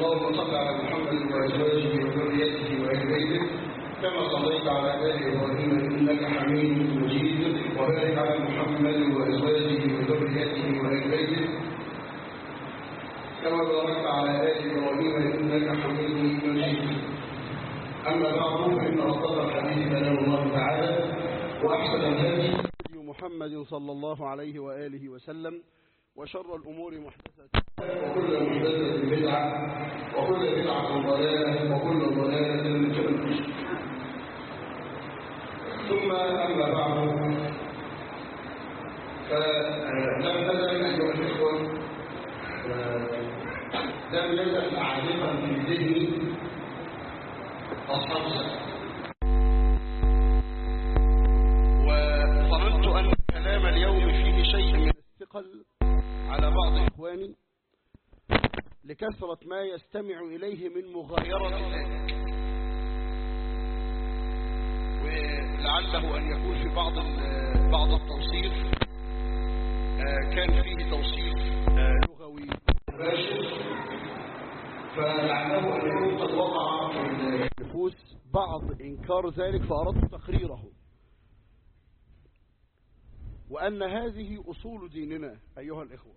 اللهم صل على محمد وازواجه وذريته واهل بيته كما صليت على ال ابراهيم انك حميد مجيد وبارك على محمد وازواجه وذريته واهل بيته كما باركت على ال ابراهيم انك حميد مجيد اما بعد فان اصدق الحديث كلام الله تعالى واحسن الهدي محمد صلى الله عليه واله وسلم وشر الامور محدثاتها وكل محدثة بدعة وكل بدعة ضلالة وكل ضلالة في النار ثم أما بعد فلم نزل أيها الإخوة لم يزل عالقا في ذهني أصحاب السلف وظننت أن كلام اليوم فيه شيء من الثقل على بعض إخواني لكثرة ما يستمع إليه من مغايرة ذلك ولعله أن يكون في بعض بعض التوصيف كان فيه توصيف لغوي مباشر فلعله أن يكون قد وقع في النفوس بعض إنكار ذلك فأردت تقريره وأن هذه أصول ديننا أيها الإخوة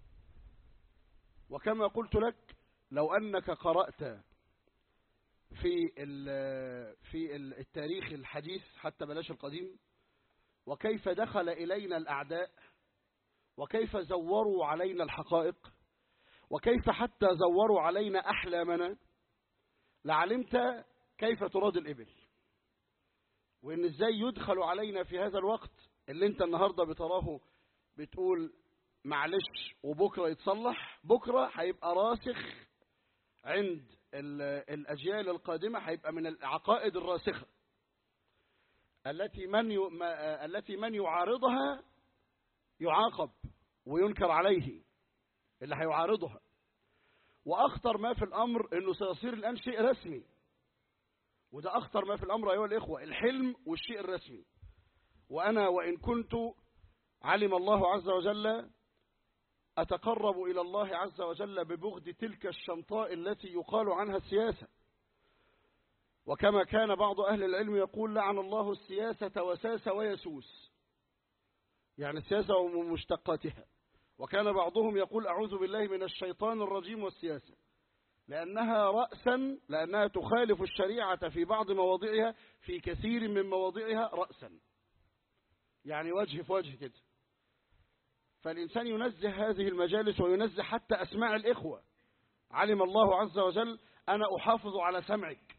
وكما قلت لك لو أنك قرأت في في التاريخ الحديث حتى بلاش القديم وكيف دخل إلينا الأعداء وكيف زوروا علينا الحقائق وكيف حتى زوروا علينا أحلامنا لعلمت كيف تراد الإبل وإن إزاي يدخل علينا في هذا الوقت اللي انت النهاردة بتراه بتقول معلش وبكرة يتصلح بكرة هيبقى راسخ عند الأجيال القادمة هيبقى من العقائد الراسخة التي من ي... ما... التي من يعارضها يعاقب وينكر عليه اللي هيعارضها وأخطر ما في الأمر أنه سيصير الآن شيء رسمي وده أخطر ما في الأمر أيها الإخوة الحلم والشيء الرسمي وأنا وإن كنت علم الله عز وجل أتقرب إلى الله عز وجل ببغض تلك الشمطاء التي يقال عنها السياسة وكما كان بعض أهل العلم يقول لعن الله السياسة وساس ويسوس يعني السياسة ومشتقاتها وكان بعضهم يقول أعوذ بالله من الشيطان الرجيم والسياسة لأنها رأسا لأنها تخالف الشريعة في بعض مواضعها في كثير من مواضعها رأسا يعني وجه في وجه كده فالإنسان ينزه هذه المجالس وينزه حتى أسماع الإخوة علم الله عز وجل أنا أحافظ على سمعك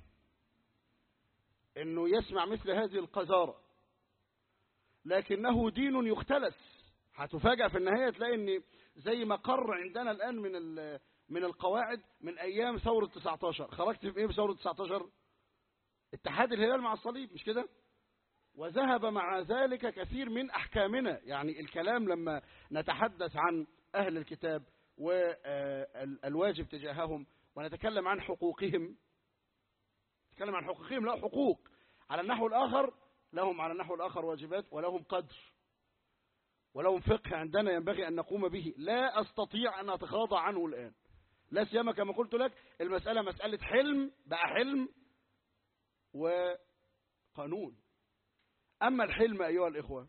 أنه يسمع مثل هذه القذارة لكنه دين يختلس هتفاجأ في النهاية تلاقي أن زي ما قر عندنا الآن من من القواعد من أيام ثورة 19 خرجت في إيه بثورة 19 اتحاد الهلال مع الصليب مش كده وذهب مع ذلك كثير من أحكامنا يعني الكلام لما نتحدث عن أهل الكتاب والواجب تجاههم ونتكلم عن حقوقهم نتكلم عن حقوقهم لا حقوق على النحو الآخر لهم على النحو الآخر واجبات ولهم قدر ولهم فقه عندنا ينبغي أن نقوم به لا أستطيع أن أتخاضى عنه الآن لا سيما كما قلت لك المسألة مسألة حلم بقى حلم وقانون أما الحلم أيها الإخوة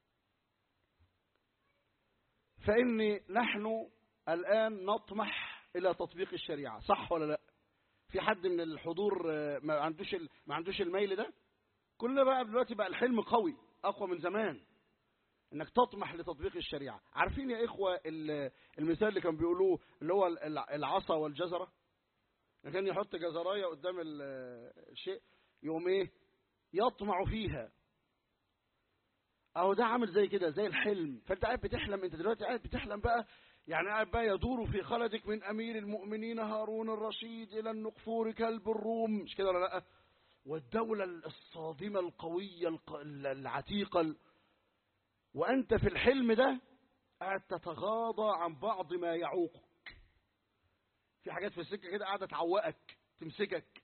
فإن نحن الآن نطمح إلى تطبيق الشريعة صح ولا لا في حد من الحضور ما عندوش ما عندوش الميل ده كلنا بقى دلوقتي بقى الحلم قوي أقوى من زمان انك تطمح لتطبيق الشريعة عارفين يا إخوة المثال اللي كانوا بيقولوه اللي هو العصا والجزرة كان يحط جزراية قدام الشيء يقوم ايه يطمع فيها اهو ده عامل زي كده زي الحلم فانت قاعد بتحلم انت دلوقتي قاعد بتحلم بقى يعني قاعد بقى يدور في خلدك من امير المؤمنين هارون الرشيد الى النقفور كلب الروم مش كده ولا لا والدولة الصادمة القوية العتيقة وانت في الحلم ده قاعد تتغاضى عن بعض ما يعوقك في حاجات في السكة كده قاعدة تعوقك تمسكك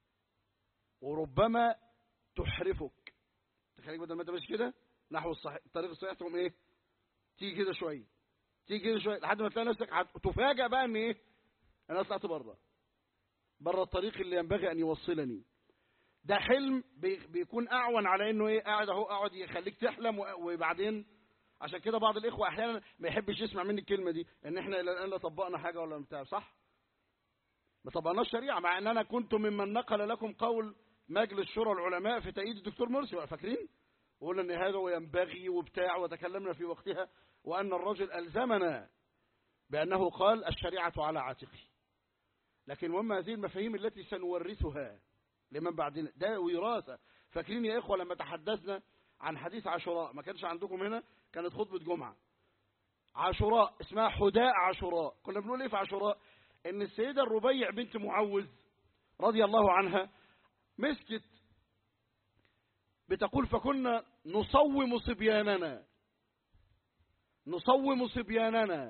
وربما تحرفك تخليك بدل ما انت ماشي كده نحو الصحيح الطريق الصحيح تقوم ايه تيجي كده شويه تيجي كده شويه لحد ما تلاقي نفسك هتفاجئ بقى ان ايه انا طلعت بره بره الطريق اللي ينبغي أن يوصلني ده حلم بي- بيكون أعون على إنه إيه قاعد أهو قاعد يخليك تحلم و- وبعدين عشان كده بعض الإخوة أحيانا ما يحبش يسمع مني الكلمة دي إن إحنا إلى الآن لا طبقنا حاجة ولا بتاع صح؟ ما طبقناش شريعة مع إن أنا كنت ممن نقل لكم قول مجلس شورى العلماء في تأييد الدكتور مرسي فاكرين؟ وقلنا إن هذا ينبغي وبتاع وتكلمنا في وقتها وأن الرجل ألزمنا بأنه قال الشريعة على عاتقي لكن وما هذه المفاهيم التي سنورثها لمن بعدنا ده وراثة فاكرين يا إخوة لما تحدثنا عن حديث عاشوراء ما كانش عندكم هنا كانت خطبة جمعة عاشوراء اسمها حداء عاشوراء كنا بنقول ايه في عاشوراء ان السيدة الربيع بنت معوذ رضي الله عنها مسكت بتقول فكنا نصوم صبياننا نصوم صبياننا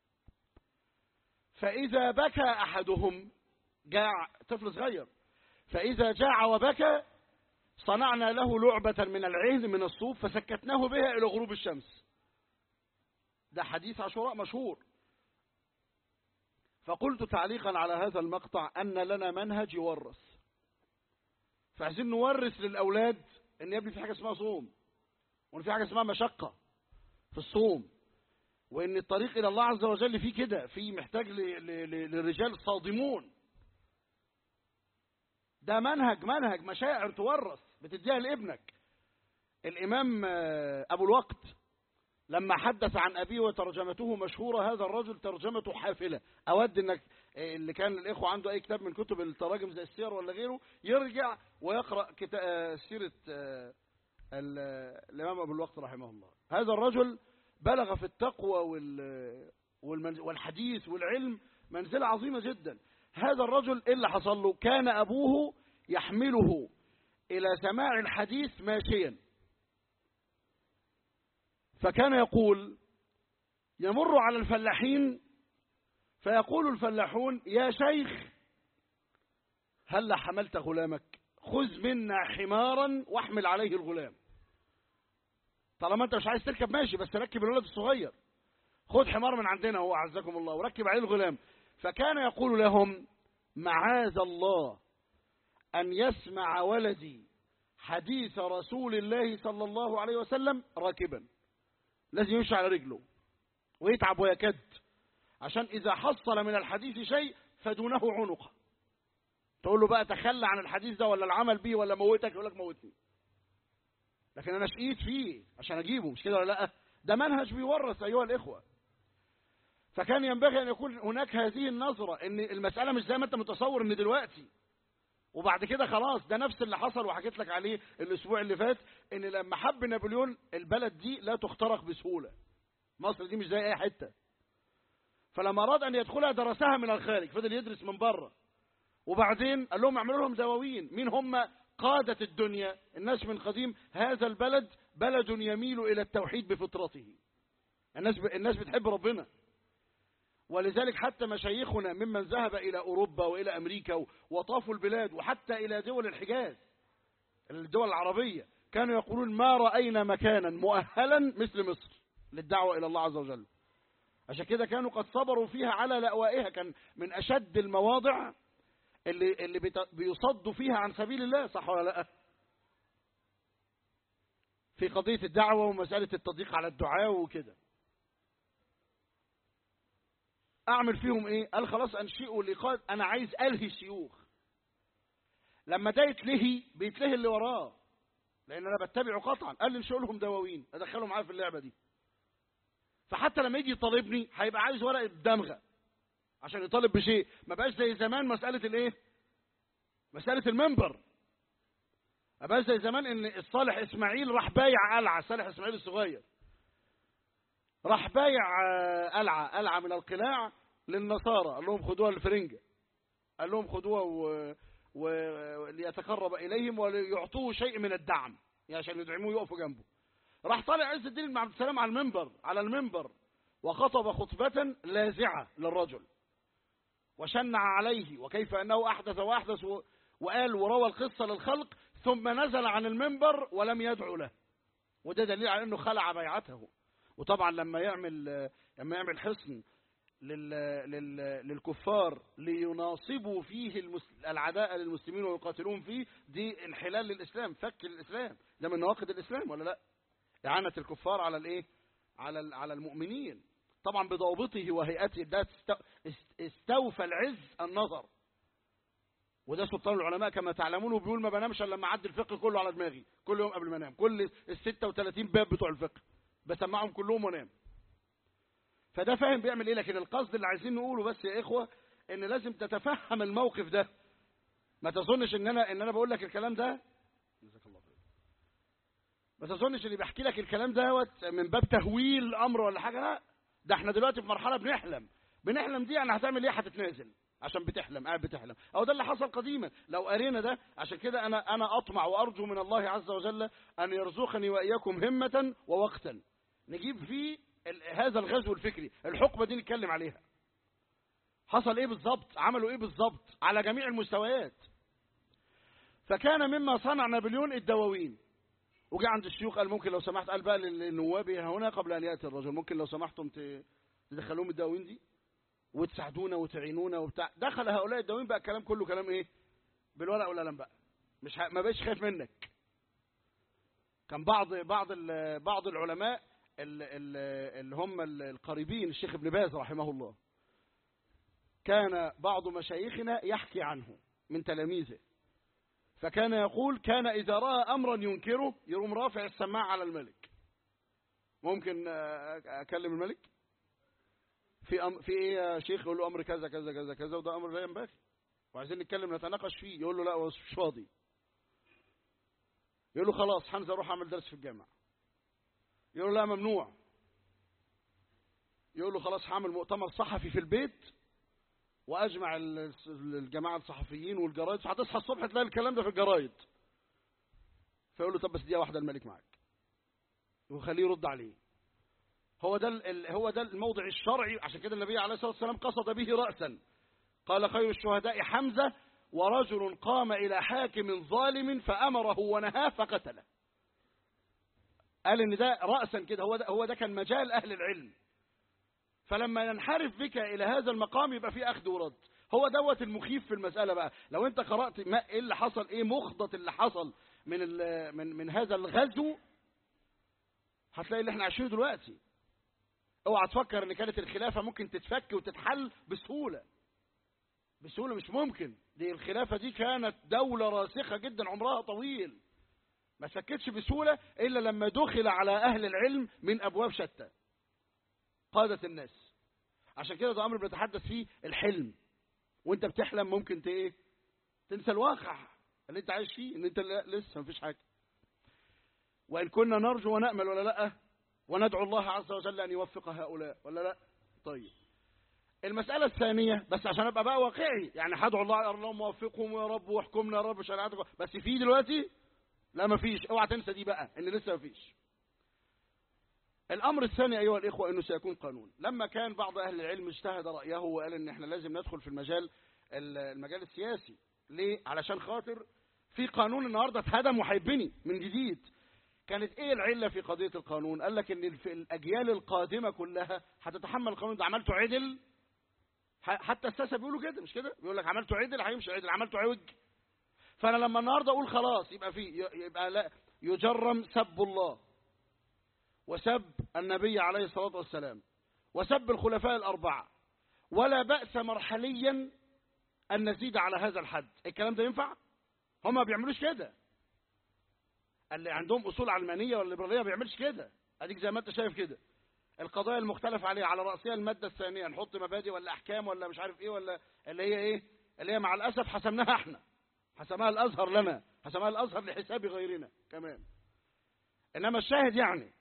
فإذا بكى أحدهم جاع طفل صغير فإذا جاع وبكى صنعنا له لعبة من العهن من الصوف فسكتناه بها إلى غروب الشمس ده حديث عاشوراء مشهور فقلت تعليقا على هذا المقطع أن لنا منهج يورث فعايزين نورث للأولاد إن يا ابني في حاجة اسمها صوم وإن في حاجة اسمها مشقة في الصوم وإن الطريق إلى الله عز وجل فيه كده في محتاج ل- ل- ل- للرجال صادمون ده منهج منهج مشاعر تورث بتديها لابنك الإمام آه، أبو الوقت لما حدث عن أبيه وترجمته مشهورة هذا الرجل ترجمته حافلة أود أنك آه، اللي كان الإخوة عنده أي كتاب من كتب التراجم زي السير ولا غيره يرجع ويقرأ كتا- آه، سيرة آه، ال- آه، الإمام أبو الوقت رحمه الله هذا الرجل بلغ في التقوى وال والمنز- والحديث والعلم منزلة عظيمة جدا هذا الرجل إيه اللي حصل له كان أبوه يحمله إلى سماع الحديث ماشيا فكان يقول يمر على الفلاحين فيقول الفلاحون يا شيخ هل حملت غلامك خذ منا حمارا واحمل عليه الغلام طالما انت مش عايز تركب ماشي بس ركب الولد الصغير خد حمار من عندنا هو اعزكم الله وركب عليه الغلام فكان يقول لهم معاذ الله ان يسمع ولدي حديث رسول الله صلى الله عليه وسلم راكبا لازم يمشي على رجله ويتعب ويكد عشان اذا حصل من الحديث شيء فدونه عنقه تقول له بقى تخلى عن الحديث ده ولا العمل بيه ولا موتك يقول لك موتني لكن انا شقيت فيه عشان اجيبه مش كده ولا لا ده منهج بيورث ايها الاخوه فكان ينبغي ان يكون هناك هذه النظره ان المساله مش زي ما انت متصور ان دلوقتي وبعد كده خلاص ده نفس اللي حصل وحكيت لك عليه الاسبوع اللي فات ان لما حب نابليون البلد دي لا تخترق بسهوله مصر دي مش زي اي حته فلما اراد ان يدخلها درسها من الخارج فضل يدرس من بره وبعدين قال لهم اعملوا لهم دواوين مين هم قادة الدنيا الناس من قديم هذا البلد بلد يميل إلى التوحيد بفطرته الناس ب... الناس بتحب ربنا ولذلك حتى مشايخنا ممن ذهب إلى أوروبا وإلى أمريكا و- وطافوا البلاد وحتى إلى دول الحجاز الدول العربية كانوا يقولون ما رأينا مكانا مؤهلا مثل مصر للدعوة إلى الله عز وجل عشان كده كانوا قد صبروا فيها على لأوائها كان من أشد المواضع اللي اللي بت- بيصدوا فيها عن سبيل الله صح ولا لا في قضية الدعوة ومسألة التضييق على الدعاء وكده أعمل فيهم إيه قال خلاص أنشئوا لقاء أنا عايز ألهي الشيوخ لما ده يتلهي بيتلهي اللي وراه لأن أنا بتبعه قطعا قال لي انشئوا لهم دواوين أدخله معايا في اللعبة دي فحتى لما يجي يطالبني هيبقى عايز ورقة دمغة عشان يطالب بشيء ما بقاش زي زمان مسألة الايه مسألة المنبر ما بقاش زي زمان ان الصالح اسماعيل راح بايع قلعة صالح اسماعيل الصغير راح بايع آه، قلعة قلعة من القلاع للنصارى قال لهم خدوها الفرنجة قال لهم خدوها و... و... ليتقرب إليهم وليعطوه شيء من الدعم يعني عشان يدعموه يقفوا جنبه راح طالع عز الدين بن عبد السلام على المنبر على المنبر وخطب خطبة لاذعة للرجل وشنع عليه وكيف أنه أحدث وأحدث و- وقال وروى القصة للخلق ثم نزل عن المنبر ولم يدعو له وده دليل على أنه خلع بيعته وطبعا لما يعمل لما يعمل حصن لل... لل... للكفار ليناصبوا فيه المس... العداء للمسلمين ويقاتلون فيه دي انحلال للإسلام فك الإسلام ده من نواقض الإسلام ولا لا إعانة الكفار على الإيه على ال... على المؤمنين طبعا بضوابطه وهيئته ده است... است... استوفى العز النظر وده سلطان العلماء كما تعلمون وبيقول ما بنامش الا لما اعدي الفقه كله على دماغي كل يوم قبل ما انام كل ال 36 باب بتوع الفقه بسمعهم كلهم وانام فده فاهم بيعمل ايه لكن القصد اللي عايزين نقوله بس يا اخوه ان لازم تتفهم الموقف ده ما تظنش ان انا ان انا بقول لك الكلام ده جزاك الله خير ما تظنش اللي بيحكي لك الكلام دوت من باب تهويل الامر ولا حاجه لا ده احنا دلوقتي في مرحله بنحلم بنحلم دي يعني هتعمل ايه هتتنازل عشان بتحلم قاعد بتحلم او ده اللي حصل قديما لو قرينا ده عشان كده انا انا اطمع وارجو من الله عز وجل ان يرزقني واياكم همه ووقتا نجيب فيه ال- هذا الغزو الفكري الحقبه دي نتكلم عليها حصل ايه بالظبط عملوا ايه بالظبط على جميع المستويات فكان مما صنع نابليون الدواوين وجاء عند الشيوخ قال ممكن لو سمحت قال بقى للنواب هنا قبل ان ياتي الرجل ممكن لو سمحتم ت- تدخلوهم الدواوين دي وتساعدونا وتعينونا وبتاع دخل هؤلاء الدواوين بقى الكلام كله كلام ايه بالورق والقلم بقى مش ه... ما بقاش خايف منك كان بعض بعض ال... بعض العلماء ال... ال... اللي هم ال- القريبين الشيخ ابن باز رحمه الله كان بعض مشايخنا يحكي عنه من تلاميذه فكان يقول كان إذا رأى أمرا ينكره يقوم رافع السماعة على الملك ممكن آه، أكلم الملك في أم في ايه يا شيخ يقول له امر كذا كذا كذا كذا وده امر لا ينبغي وعايزين نتكلم نتناقش فيه يقول له لا هو مش فاضي يقول له خلاص هنزل اروح اعمل درس في الجامعه يقول له لا ممنوع يقول له خلاص هعمل مؤتمر صحفي في البيت واجمع ال- الجماعه الصحفيين والجرايد هتصحى الصبح تلاقي الكلام ده في الجرايد فيقول له طب بس دقيقه واحده الملك معاك وخليه يرد عليه هو ده ال- ال- هو ده الموضع الشرعي عشان كده النبي عليه الصلاه والسلام قصد به راسا قال خير الشهداء حمزه ورجل قام الى حاكم ظالم فامره ونهاه فقتله قال ان ده راسا كده هو ده هو ده كان مجال اهل العلم فلما ينحرف بك الى هذا المقام يبقى في اخذ ورد هو دوت المخيف في المساله بقى لو انت قرات ما ايه اللي حصل ايه مخضط اللي حصل من ال- من من هذا الغزو هتلاقي اللي احنا عايشينه دلوقتي اوعى تفكر ان كانت الخلافه ممكن تتفك وتتحل بسهوله بسهوله مش ممكن دي الخلافه دي كانت دوله راسخه جدا عمرها طويل ما سكتش بسهوله الا لما دخل على اهل العلم من ابواب شتى قاده الناس عشان كده ده امر بنتحدث فيه الحلم وانت بتحلم ممكن ت ايه تنسى الواقع اللي انت عايش فيه ان انت لا- لسه مفيش حاجه وان كنا نرجو ونامل ولا لا وندعو الله عز وجل ان يوفق هؤلاء ولا لا طيب المسألة الثانية بس عشان ابقى بقى واقعي يعني هدعو الله اللهم وفقهم يا رب واحكمنا يا رب شريعتك بس في دلوقتي لا ما فيش اوعى تنسى دي بقى ان لسه ما فيش الامر الثاني ايها الاخوه انه سيكون قانون لما كان بعض اهل العلم اجتهد رايه وقال ان احنا لازم ندخل في المجال المجال السياسي ليه علشان خاطر في قانون النهارده اتهدم وهيتبني من جديد كانت ايه العله في قضيه القانون قال لك ان الف- الاجيال القادمه كلها هتتحمل القانون ده عملته عدل ح- حتى الساسه بيقولوا كده مش كده بيقول لك عملته عدل هيمشي عدل عملته عوج فانا لما النهارده اقول خلاص يبقى في يبقى لا يجرم سب الله وسب النبي عليه الصلاه والسلام وسب الخلفاء الاربعه ولا باس مرحليا ان نزيد على هذا الحد الكلام ده ينفع هم ما بيعملوش كده اللي عندهم اصول علمانيه ولا ليبراليه ما بيعملش كده اديك زي ما انت شايف كده القضايا المختلف عليها على راسها الماده الثانيه نحط مبادئ ولا احكام ولا مش عارف ايه ولا اللي هي ايه اللي هي مع الاسف حسمناها احنا حسمها الازهر لنا حسمها الازهر لحساب غيرنا كمان انما الشاهد يعني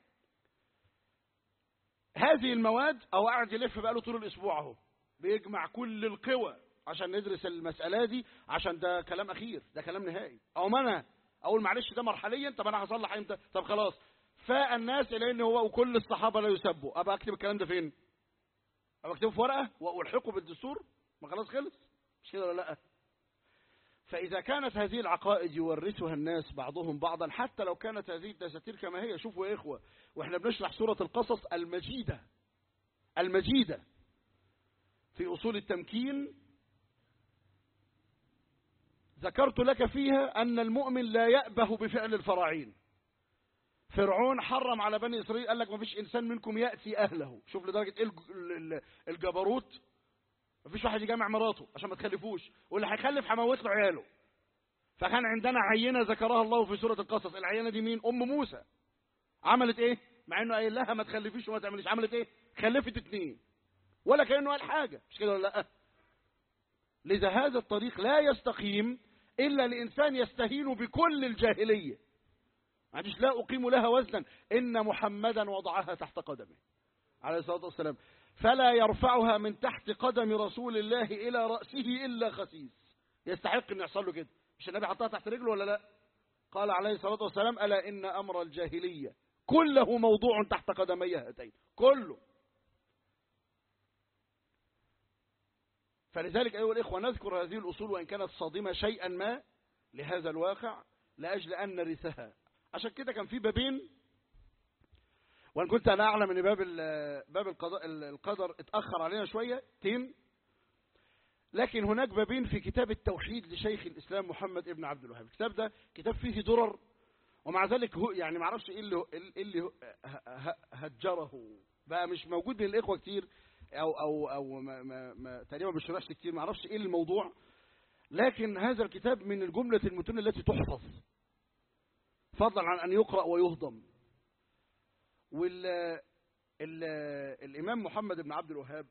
هذه المواد او قاعد يلف بقاله طول الاسبوع اهو بيجمع كل القوى عشان ندرس المساله دي عشان ده كلام اخير ده كلام نهائي او ما انا اقول معلش ده مرحليا طب انا هصلح امتى طب خلاص فاء الناس الى ان هو وكل الصحابه لا يسبوا ابقى اكتب الكلام ده فين ابقى اكتبه في ورقه والحقه بالدستور ما خلاص خلص مش كده ولا لا فإذا كانت هذه العقائد يورثها الناس بعضهم بعضا حتى لو كانت هذه الدساتير كما هي شوفوا يا إخوة وإحنا بنشرح سورة القصص المجيدة المجيدة في أصول التمكين ذكرت لك فيها أن المؤمن لا يأبه بفعل الفراعين فرعون حرم على بني إسرائيل قال لك ما فيش إنسان منكم يأتي أهله شوف لدرجة إيه الج- ال- ال- الجبروت ما فيش واحد يجمع مراته عشان ما تخلفوش واللي هيخلف هموت له عياله فكان عندنا عينة ذكرها الله في سورة القصص العينة دي مين أم موسى عملت إيه مع إنه قايل لها ما تخلفيش وما تعمليش عملت إيه خلفت اتنين ولا كأنه قال حاجة مش كده ولا لأ لذا هذا الطريق لا يستقيم إلا لإنسان يستهين بكل الجاهلية ما عنديش لا أقيم لها وزنا إن محمدا وضعها تحت قدمه عليه الصلاة والسلام فلا يرفعها من تحت قدم رسول الله إلى رأسه إلا خسيس يستحق أن يحصل له كده مش النبي حطها تحت رجله ولا لا قال عليه الصلاة والسلام ألا إن أمر الجاهلية كله موضوع تحت قدمي هاتين كله فلذلك أيها الإخوة نذكر هذه الأصول وإن كانت صادمة شيئا ما لهذا الواقع لأجل أن نرثها عشان كده كان في بابين وان كنت انا اعلم ان باب ال- باب القضاء القدر اتاخر علينا شويه تين لكن هناك بابين في كتاب التوحيد لشيخ الاسلام محمد ابن عبد الوهاب الكتاب ده كتاب فيه درر ومع ذلك هو يعني ما اعرفش ايه اللي إيه اللي ه- ه- هجره بقى مش موجود بين الاخوه كتير او او او ما ما ما تقريبا مش شرحش كتير ما اعرفش ايه الموضوع لكن هذا الكتاب من الجمله المتون التي تحفظ فضلا عن ان يقرا ويهضم وال ال الإمام محمد بن عبد الوهاب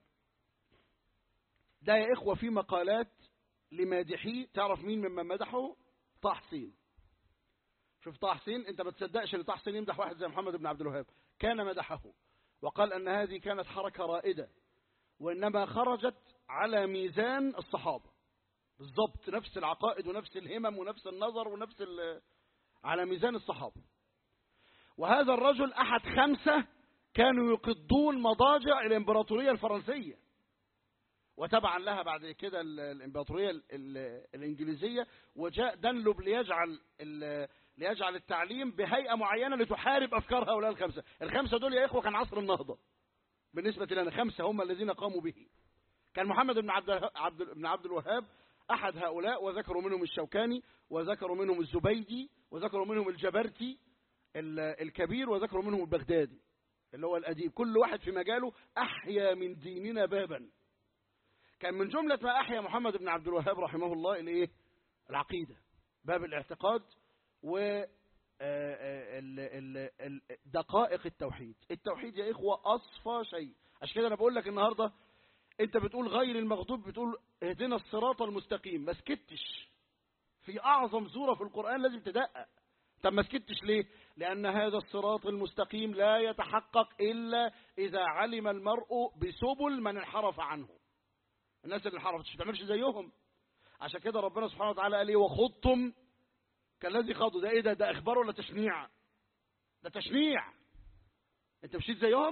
ده يا إخوة في مقالات لمادحيه تعرف مين ممن مدحه طه حسين شوف طه حسين انت ما تصدقش ان طه حسين يمدح واحد زي محمد بن عبد الوهاب كان مدحه وقال ان هذه كانت حركة رائدة وانما خرجت على ميزان الصحابة بالضبط نفس العقائد ونفس الهمم ونفس النظر ونفس ال- على ميزان الصحابة وهذا الرجل أحد خمسة كانوا يقضون مضاجع الإمبراطورية الفرنسية وتبعا لها بعد كده ال- الإمبراطورية ال- ال- الإنجليزية وجاء دنلوب ليجعل ال- ليجعل التعليم بهيئة معينة لتحارب أفكار هؤلاء الخمسة الخمسة دول يا إخوة كان عصر النهضة بالنسبة لنا خمسة هم الذين قاموا به كان محمد بن عبد عبد بن عبد الوهاب أحد هؤلاء وذكروا منهم الشوكاني وذكروا منهم الزبيدي وذكروا منهم الجبرتي ال- الكبير وذكروا منهم البغدادي اللي هو الأديب كل واحد في مجاله أحيا من ديننا بابا كان من جملة ما أحيا محمد بن عبد الوهاب رحمه الله الإيه؟ العقيدة باب الاعتقاد و آه، آه، ال- ال- ال- دقائق التوحيد التوحيد يا إخوة أصفى شيء عشان كده أنا بقول لك النهاردة أنت بتقول غير المغضوب بتقول اهدنا الصراط المستقيم ما سكتش في أعظم سورة في القرآن لازم تدقق طب ما سكتش ليه لأن هذا الصراط المستقيم لا يتحقق إلا إذا علم المرء بسبل من انحرف عنه الناس اللي انحرفت مش بتعملش زيهم عشان كده ربنا سبحانه وتعالى قال ايه وخضتم كالذي خاضوا ده ايه ده ده اخبار ولا تشنيع ده تشنيع انت مشيت زيهم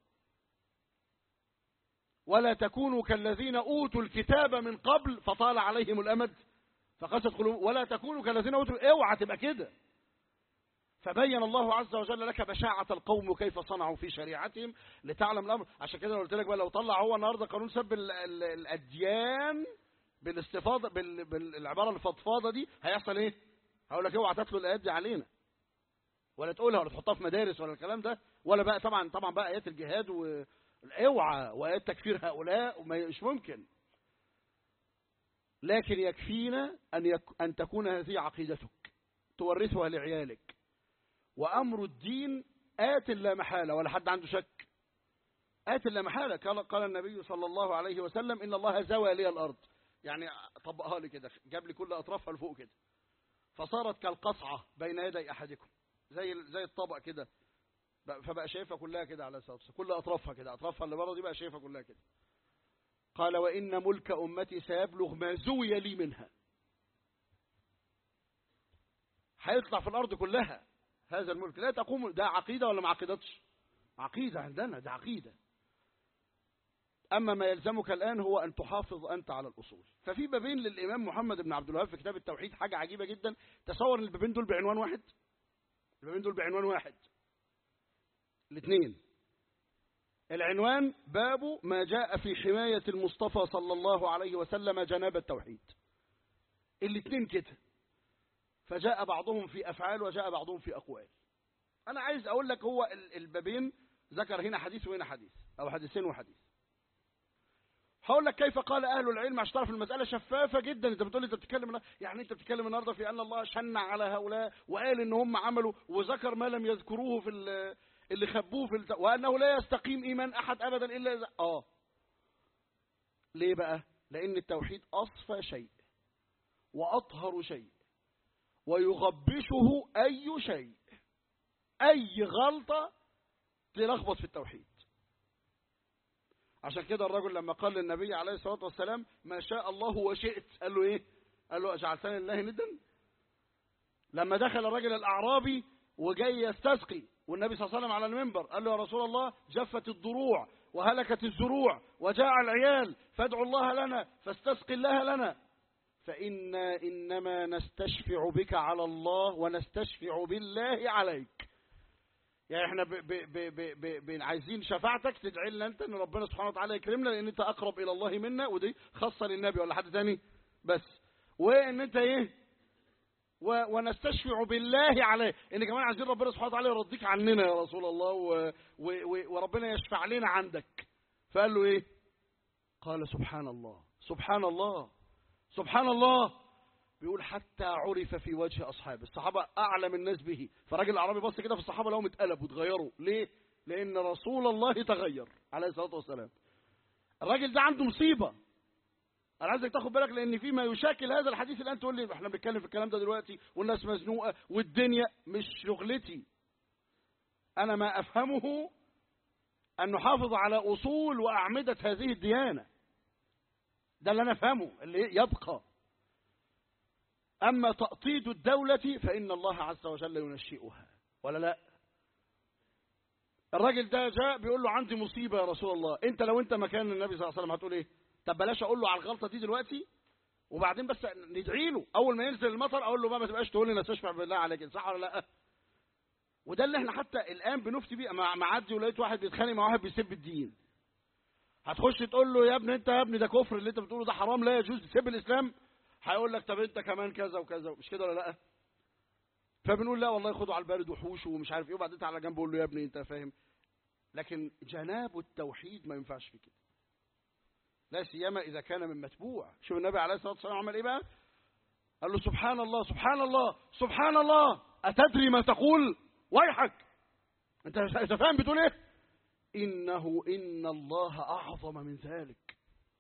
ولا تكونوا كالذين اوتوا الكتاب من قبل فطال عليهم الامد فقست قلوب ولا تكونوا كالذين اوتوا اوعى تبقى كده فبين الله عز وجل لك بشاعة القوم وكيف صنعوا في شريعتهم لتعلم الأمر عشان كده أنا قلت لك بقى لو طلع هو النهارده قانون سب ال- ال- الأديان بالاستفاضة بال- بالعبارة الفضفاضة دي هيحصل إيه؟ هقول لك اوعى تتلو الآيات دي علينا ولا تقولها ولا تحطها في مدارس ولا الكلام ده ولا بقى طبعا طبعا بقى آيات الجهاد و اوعى وآيات تكفير هؤلاء وما مش ممكن لكن يكفينا أن يك أن تكون هذه عقيدتك تورثها لعيالك وأمر الدين آت لا محالة ولا حد عنده شك آت لا محالة قال, قال النبي صلى الله عليه وسلم إن الله زوى لي الأرض يعني طبقها لي كده جاب لي كل أطرافها لفوق كده فصارت كالقصعة بين يدي أحدكم زي زي الطبق كده بقى- فبقى شايفها كلها كده على اساس كل أطرافها كده أطرافها اللي بره دي بقى شايفها كلها كده قال وإن ملك أمتي سيبلغ ما زوي لي منها هيطلع في الأرض كلها هذا الملك لا تقوم ده عقيدة ولا ما عقيدتش عقيدة عندنا ده عقيدة أما ما يلزمك الآن هو أن تحافظ أنت على الأصول ففي بابين للإمام محمد بن عبد الوهاب في كتاب التوحيد حاجة عجيبة جدا تصور ان البابين دول بعنوان واحد البابين دول بعنوان واحد الاثنين العنوان باب ما جاء في حماية المصطفى صلى الله عليه وسلم جناب التوحيد الاثنين كده فجاء بعضهم في أفعال وجاء بعضهم في أقوال أنا عايز أقول لك هو البابين ذكر هنا حديث وهنا حديث أو حديثين وحديث هقول لك كيف قال أهل العلم عشان تعرف المسألة شفافة جدا أنت بتقول أنت بتتكلم يعني أنت بتتكلم النهاردة في أن الله شنع على هؤلاء وقال إن هم عملوا وذكر ما لم يذكروه في اللي خبوه في الت... وأنه لا يستقيم إيمان أحد أبدا إلا إذا آه ليه بقى لأن التوحيد أصفى شيء وأطهر شيء ويغبشه أي شيء أي غلطة تلخبط في التوحيد عشان كده الرجل لما قال للنبي عليه الصلاة والسلام ما شاء الله وشئت قال له ايه قال له أجعلتني الله ندا لما دخل الرجل الأعرابي وجاي يستسقي والنبي صلى الله عليه وسلم على المنبر قال له يا رسول الله جفت الضروع وهلكت الزروع وجاع العيال فادعوا الله لنا فاستسقي الله لنا فإنا إنما نستشفع بك على الله ونستشفع بالله عليك يعني احنا ب ب ب ب ب عايزين شفاعتك تدعي لنا انت ان ربنا سبحانه وتعالى يكرمنا لان انت اقرب الى الله منا ودي خاصه للنبي ولا حد تاني بس وان انت ايه و ونستشفع بالله عليه ان كمان عايزين ربنا سبحانه وتعالى يرضيك عننا يا رسول الله و و و وربنا يشفع لنا عندك فقال له ايه قال سبحان الله سبحان الله سبحان الله بيقول حتى عرف في وجه أصحابه الصحابة أعلم الناس به فراجل العربي بص كده في الصحابة لهم اتقلبوا اتغيروا ليه لأن رسول الله تغير عليه الصلاة والسلام الراجل ده عنده مصيبة أنا عايزك تاخد بالك لأن في ما يشاكل هذا الحديث الآن تقول لي احنا بنتكلم في الكلام ده دلوقتي والناس مزنوقة والدنيا مش شغلتي أنا ما أفهمه أن نحافظ على أصول وأعمدة هذه الديانة ده اللي أنا أفهمه اللي يبقى أما تأطيد الدولة فإن الله عز وجل ينشئها ولا لا الراجل ده جاء بيقول له عندي مصيبة يا رسول الله انت لو انت مكان النبي صلى الله عليه وسلم هتقول ايه طب بلاش اقول له على الغلطة دي دلوقتي وبعدين بس ندعي له اول ما ينزل المطر اقول له بقى ما تبقاش تقول لي نستشفع بالله عليك صح ولا لا وده اللي احنا حتى الان بنفتي بيه معدي ولقيت واحد بيتخانق مع واحد بيسب الدين هتخش تقول له يا ابني انت يا ابني ده كفر اللي انت بتقوله ده حرام لا يجوز تسب الاسلام هيقول لك طب انت كمان كذا وكذا مش كده ولا لا فبنقول لا والله خدوا على البارد وحوش ومش عارف ايه وبعدين تعالى على جنب قول له يا ابني انت فاهم لكن جناب التوحيد ما ينفعش في كده لا سيما اذا كان من متبوع شوف النبي عليه الصلاه والسلام عمل ايه بقى قال له سبحان الله سبحان الله سبحان الله اتدري ما تقول ويحك انت انت فاهم بتقول ايه انه ان الله اعظم من ذلك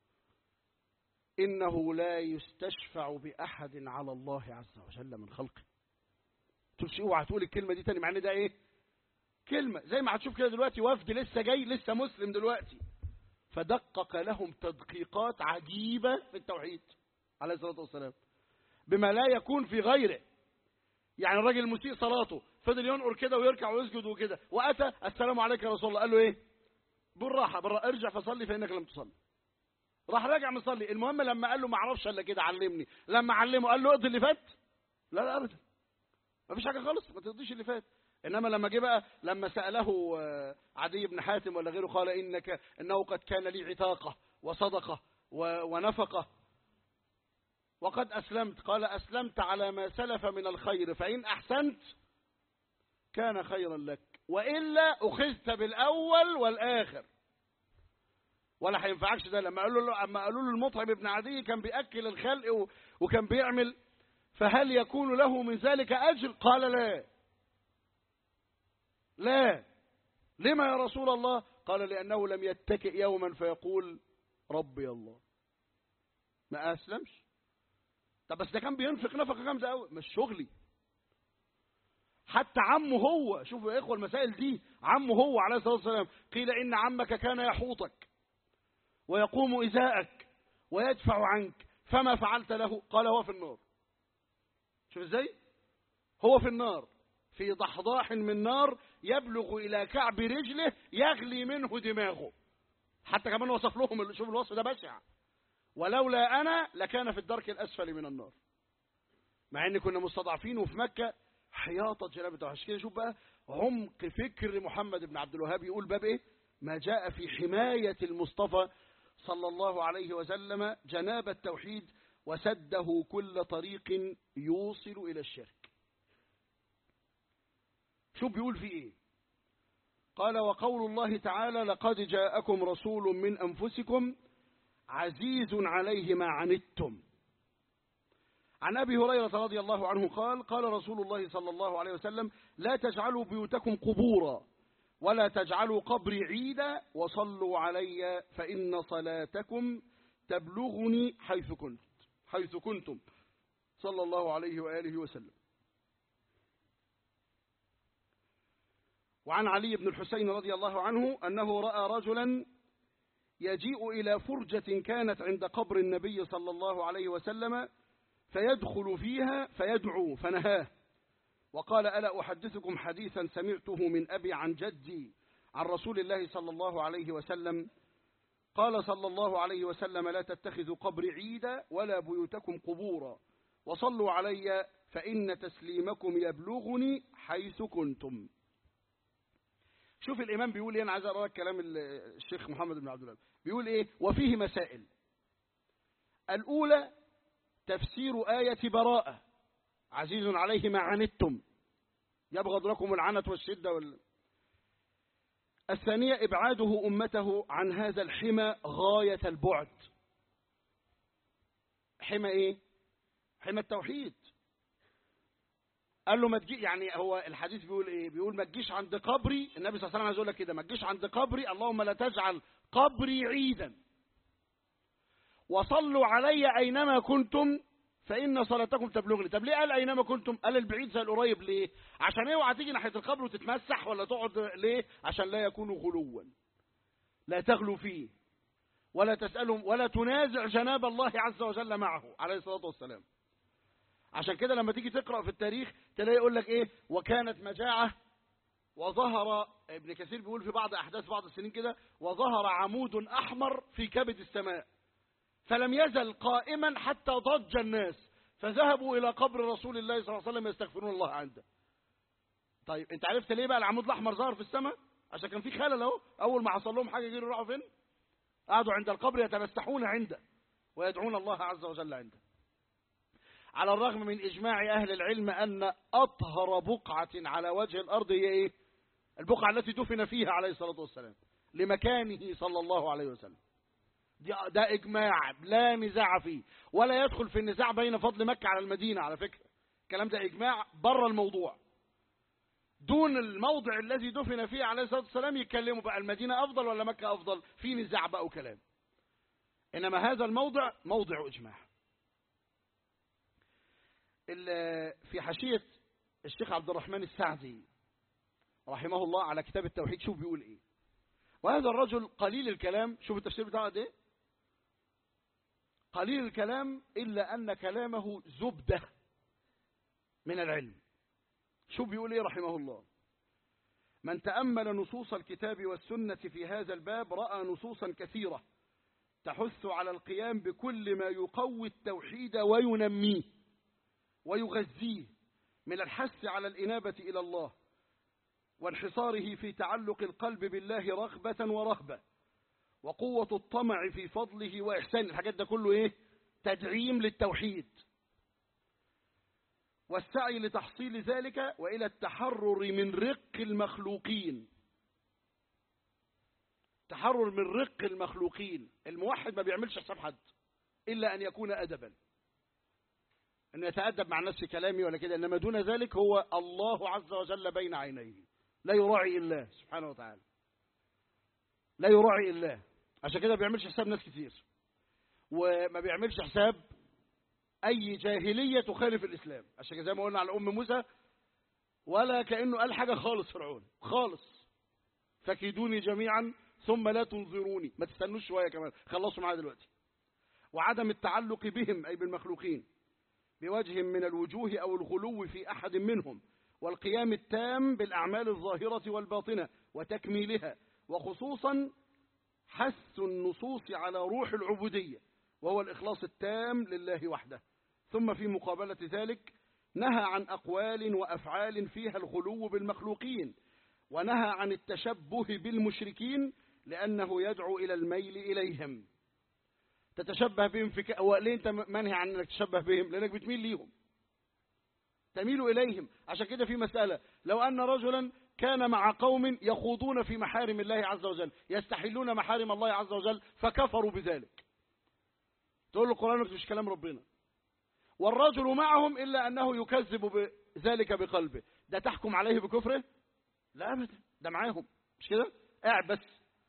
إنه لا يستشفع بأحد على الله عز وجل من خلقه تقولش اوعى تقول الكلمة دي تاني مع ان ده ايه كلمة زي ما هتشوف كده دلوقتي وفد لسه جاي لسه مسلم دلوقتي فدقق لهم تدقيقات عجيبة في التوحيد عليه الصلاة والسلام بما لا يكون في غيره يعني الراجل مسيء صلاته فضل ينقر كده ويركع ويسجد وكده وأتى السلام عليك يا رسول الله قال له ايه بالراحة بالراحة ارجع فصلي فإنك لم تصلي راح راجع مصلي المهم لما قال له ما اعرفش الا كده علمني لما علمه قال له اقضي اللي فات لا لا ابدا ما فيش حاجه خالص ما تقضيش اللي فات انما لما جه بقى لما ساله عدي بن حاتم ولا غيره قال انك انه قد كان لي عتاقه وصدقه ونفقه وقد اسلمت قال اسلمت على ما سلف من الخير فان احسنت كان خيرا لك والا اخذت بالاول والاخر ولا هينفعكش ده لما قالوا له اما قالوا له المطعم ابن عدي كان بياكل الخلق وكان بيعمل فهل يكون له من ذلك اجر قال لا لا لما يا رسول الله قال لانه لم يتكئ يوما فيقول ربي الله ما اسلمش طب بس ده كان بينفق نفقه جامده قوي مش شغلي حتى عمه هو شوفوا يا اخوه المسائل دي عمه هو عليه الصلاه والسلام قيل ان عمك كان يحوطك ويقوم إزاءك ويدفع عنك فما فعلت له قال هو في النار شوف ازاي هو في النار في ضحضاح من نار يبلغ إلى كعب رجله يغلي منه دماغه حتى كمان وصف لهم شوف الوصف ده بشع ولولا أنا لكان في الدرك الأسفل من النار مع ان كنا مستضعفين وفي مكة حياطة جناب التوحيد كده شوف بقى عمق فكر محمد بن عبد الوهاب يقول باب ايه ما جاء في حماية المصطفى صلى الله عليه وسلم جناب التوحيد وسده كل طريق يوصل إلى الشرك شو بيقول في إيه قال وقول الله تعالى لقد جاءكم رسول من أنفسكم عزيز عليه ما عنتم عن أبي هريرة رضي الله عنه قال قال رسول الله صلى الله عليه وسلم لا تجعلوا بيوتكم قبورا ولا تجعلوا قبري عيدا وصلوا علي فإن صلاتكم تبلغني حيث كنت حيث كنتم صلى الله عليه وآله وسلم وعن علي بن الحسين رضي الله عنه أنه رأى رجلا يجيء إلى فرجة كانت عند قبر النبي صلى الله عليه وسلم فيدخل فيها فيدعو فنهاه وقال ألا أحدثكم حديثا سمعته من أبي عن جدي عن رسول الله صلى الله عليه وسلم قال صلى الله عليه وسلم لا تتخذوا قبري عيدا ولا بيوتكم قبورا وصلوا علي فإن تسليمكم يبلغني حيث كنتم شوف الإمام بيقول إيه أنا عايز أقرأ كلام الشيخ محمد بن عبد الله بيقول إيه وفيه مسائل الأولى تفسير آية براءة عزيز عليه ما عنتم يبغض لكم العنت والشدة وال... الثانية إبعاده أمته عن هذا الحمى غاية البعد حمى إيه حمى التوحيد قال له ما تجي يعني هو الحديث بيقول ايه بيقول ما تجيش عند قبري النبي صلى الله عليه وسلم عايز يقول لك كده ما تجيش عند قبري اللهم لا تجعل قبري عيدا وصلوا علي اينما كنتم فان صلاتكم تبلغني طب ليه قال اينما كنتم قال البعيد زي القريب ليه عشان اوعى تيجي ناحيه القبر وتتمسح ولا تقعد ليه عشان لا يكونوا غلوا لا تغلو فيه ولا تسالهم ولا تنازع جناب الله عز وجل معه عليه الصلاه والسلام عشان كده لما تيجي تقرأ في التاريخ تلاقي يقول لك ايه وكانت مجاعة وظهر ابن كثير بيقول في بعض احداث بعض السنين كده وظهر عمود احمر في كبد السماء فلم يزل قائما حتى ضج الناس فذهبوا الى قبر رسول الله صلى الله عليه وسلم يستغفرون الله عنده طيب انت عرفت ليه بقى العمود الاحمر ظهر في السماء عشان كان في خلل اهو اول ما حصل لهم حاجه يجروا راحوا فين قعدوا عند القبر يتمسحون عنده ويدعون الله عز وجل عنده على الرغم من إجماع أهل العلم أن أطهر بقعة على وجه الأرض هي إيه؟ البقعة التي دفن فيها عليه الصلاة والسلام لمكانه صلى الله عليه وسلم ده إجماع لا نزاع فيه ولا يدخل في النزاع بين فضل مكة على المدينة على فكرة الكلام ده إجماع بره الموضوع دون الموضع الذي دفن فيه عليه الصلاة والسلام يتكلموا بقى المدينة أفضل ولا مكة أفضل في نزاع بقى وكلام إنما هذا الموضع موضع إجماع في حاشية الشيخ عبد الرحمن السعدي رحمه الله على كتاب التوحيد شوف بيقول ايه وهذا الرجل قليل الكلام شوف التفسير بتاعه ده قليل الكلام إلا أن كلامه زبدة من العلم شوف بيقول ايه رحمه الله من تأمل نصوص الكتاب والسنة في هذا الباب رأى نصوصا كثيرة تحث على القيام بكل ما يقوي التوحيد وينميه ويغذيه من الحث على الإنابة إلى الله وانحصاره في تعلق القلب بالله رغبة ورهبة وقوة الطمع في فضله وإحسان الحاجات ده كله إيه تدعيم للتوحيد والسعي لتحصيل ذلك وإلى التحرر من رق المخلوقين تحرر من رق المخلوقين الموحد ما بيعملش حساب حد إلا أن يكون أدبا أن يتأدب مع الناس في كلامي ولا كده إنما دون ذلك هو الله عز وجل بين عينيه لا يراعي الله سبحانه وتعالى لا يراعي الله عشان كده ما بيعملش حساب ناس كتير وما بيعملش حساب أي جاهلية تخالف الإسلام عشان كده زي ما قلنا على أم موسى ولا كأنه قال حاجة خالص فرعون خالص فكيدوني جميعا ثم لا تنظروني ما تستنوش شوية كمان خلصوا معايا دلوقتي وعدم التعلق بهم أي بالمخلوقين بوجه من الوجوه أو الغلو في أحد منهم والقيام التام بالأعمال الظاهرة والباطنة وتكميلها وخصوصا حث النصوص على روح العبودية وهو الإخلاص التام لله وحده ثم في مقابلة ذلك نهى عن أقوال وأفعال فيها الغلو بالمخلوقين ونهى عن التشبه بالمشركين لأنه يدعو إلى الميل إليهم تتشبه بهم في ك... هو ليه أنت منهي عن أنك تشبه بهم لأنك بتميل ليهم تميل إليهم عشان كده في مسألة لو أن رجلا كان مع قوم يخوضون في محارم الله عز وجل يستحلون محارم الله عز وجل فكفروا بذلك تقول له القرآن مش كلام ربنا والرجل معهم إلا أنه يكذب بذلك بقلبه ده تحكم عليه بكفره لا أبدا ده معاهم مش كده قاعد بس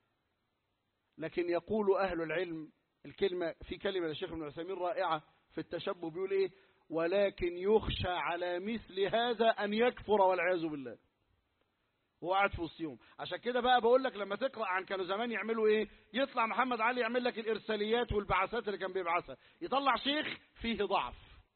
لكن يقول أهل العلم الكلمة في كلمة للشيخ ابن عثيمين رائعة في التشبه بيقول إيه ولكن يخشى على مثل هذا أن يكفر والعياذ بالله هو قاعد في وسطهم عشان كده بقى بقول لك لما تقرا عن كانوا زمان يعملوا ايه يطلع محمد علي يعمل لك الارساليات والبعثات اللي كان بيبعثها يطلع شيخ فيه ضعف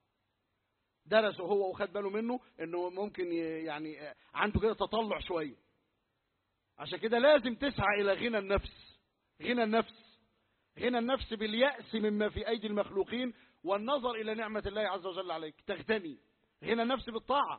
درسه هو وخد باله منه انه ممكن يعني عنده كده تطلع شويه عشان كده لازم تسعى الى غنى النفس غنى النفس غنى النفس باليأس مما في ايدي المخلوقين والنظر الى نعمة الله عز وجل عليك تغتني غنى النفس بالطاعة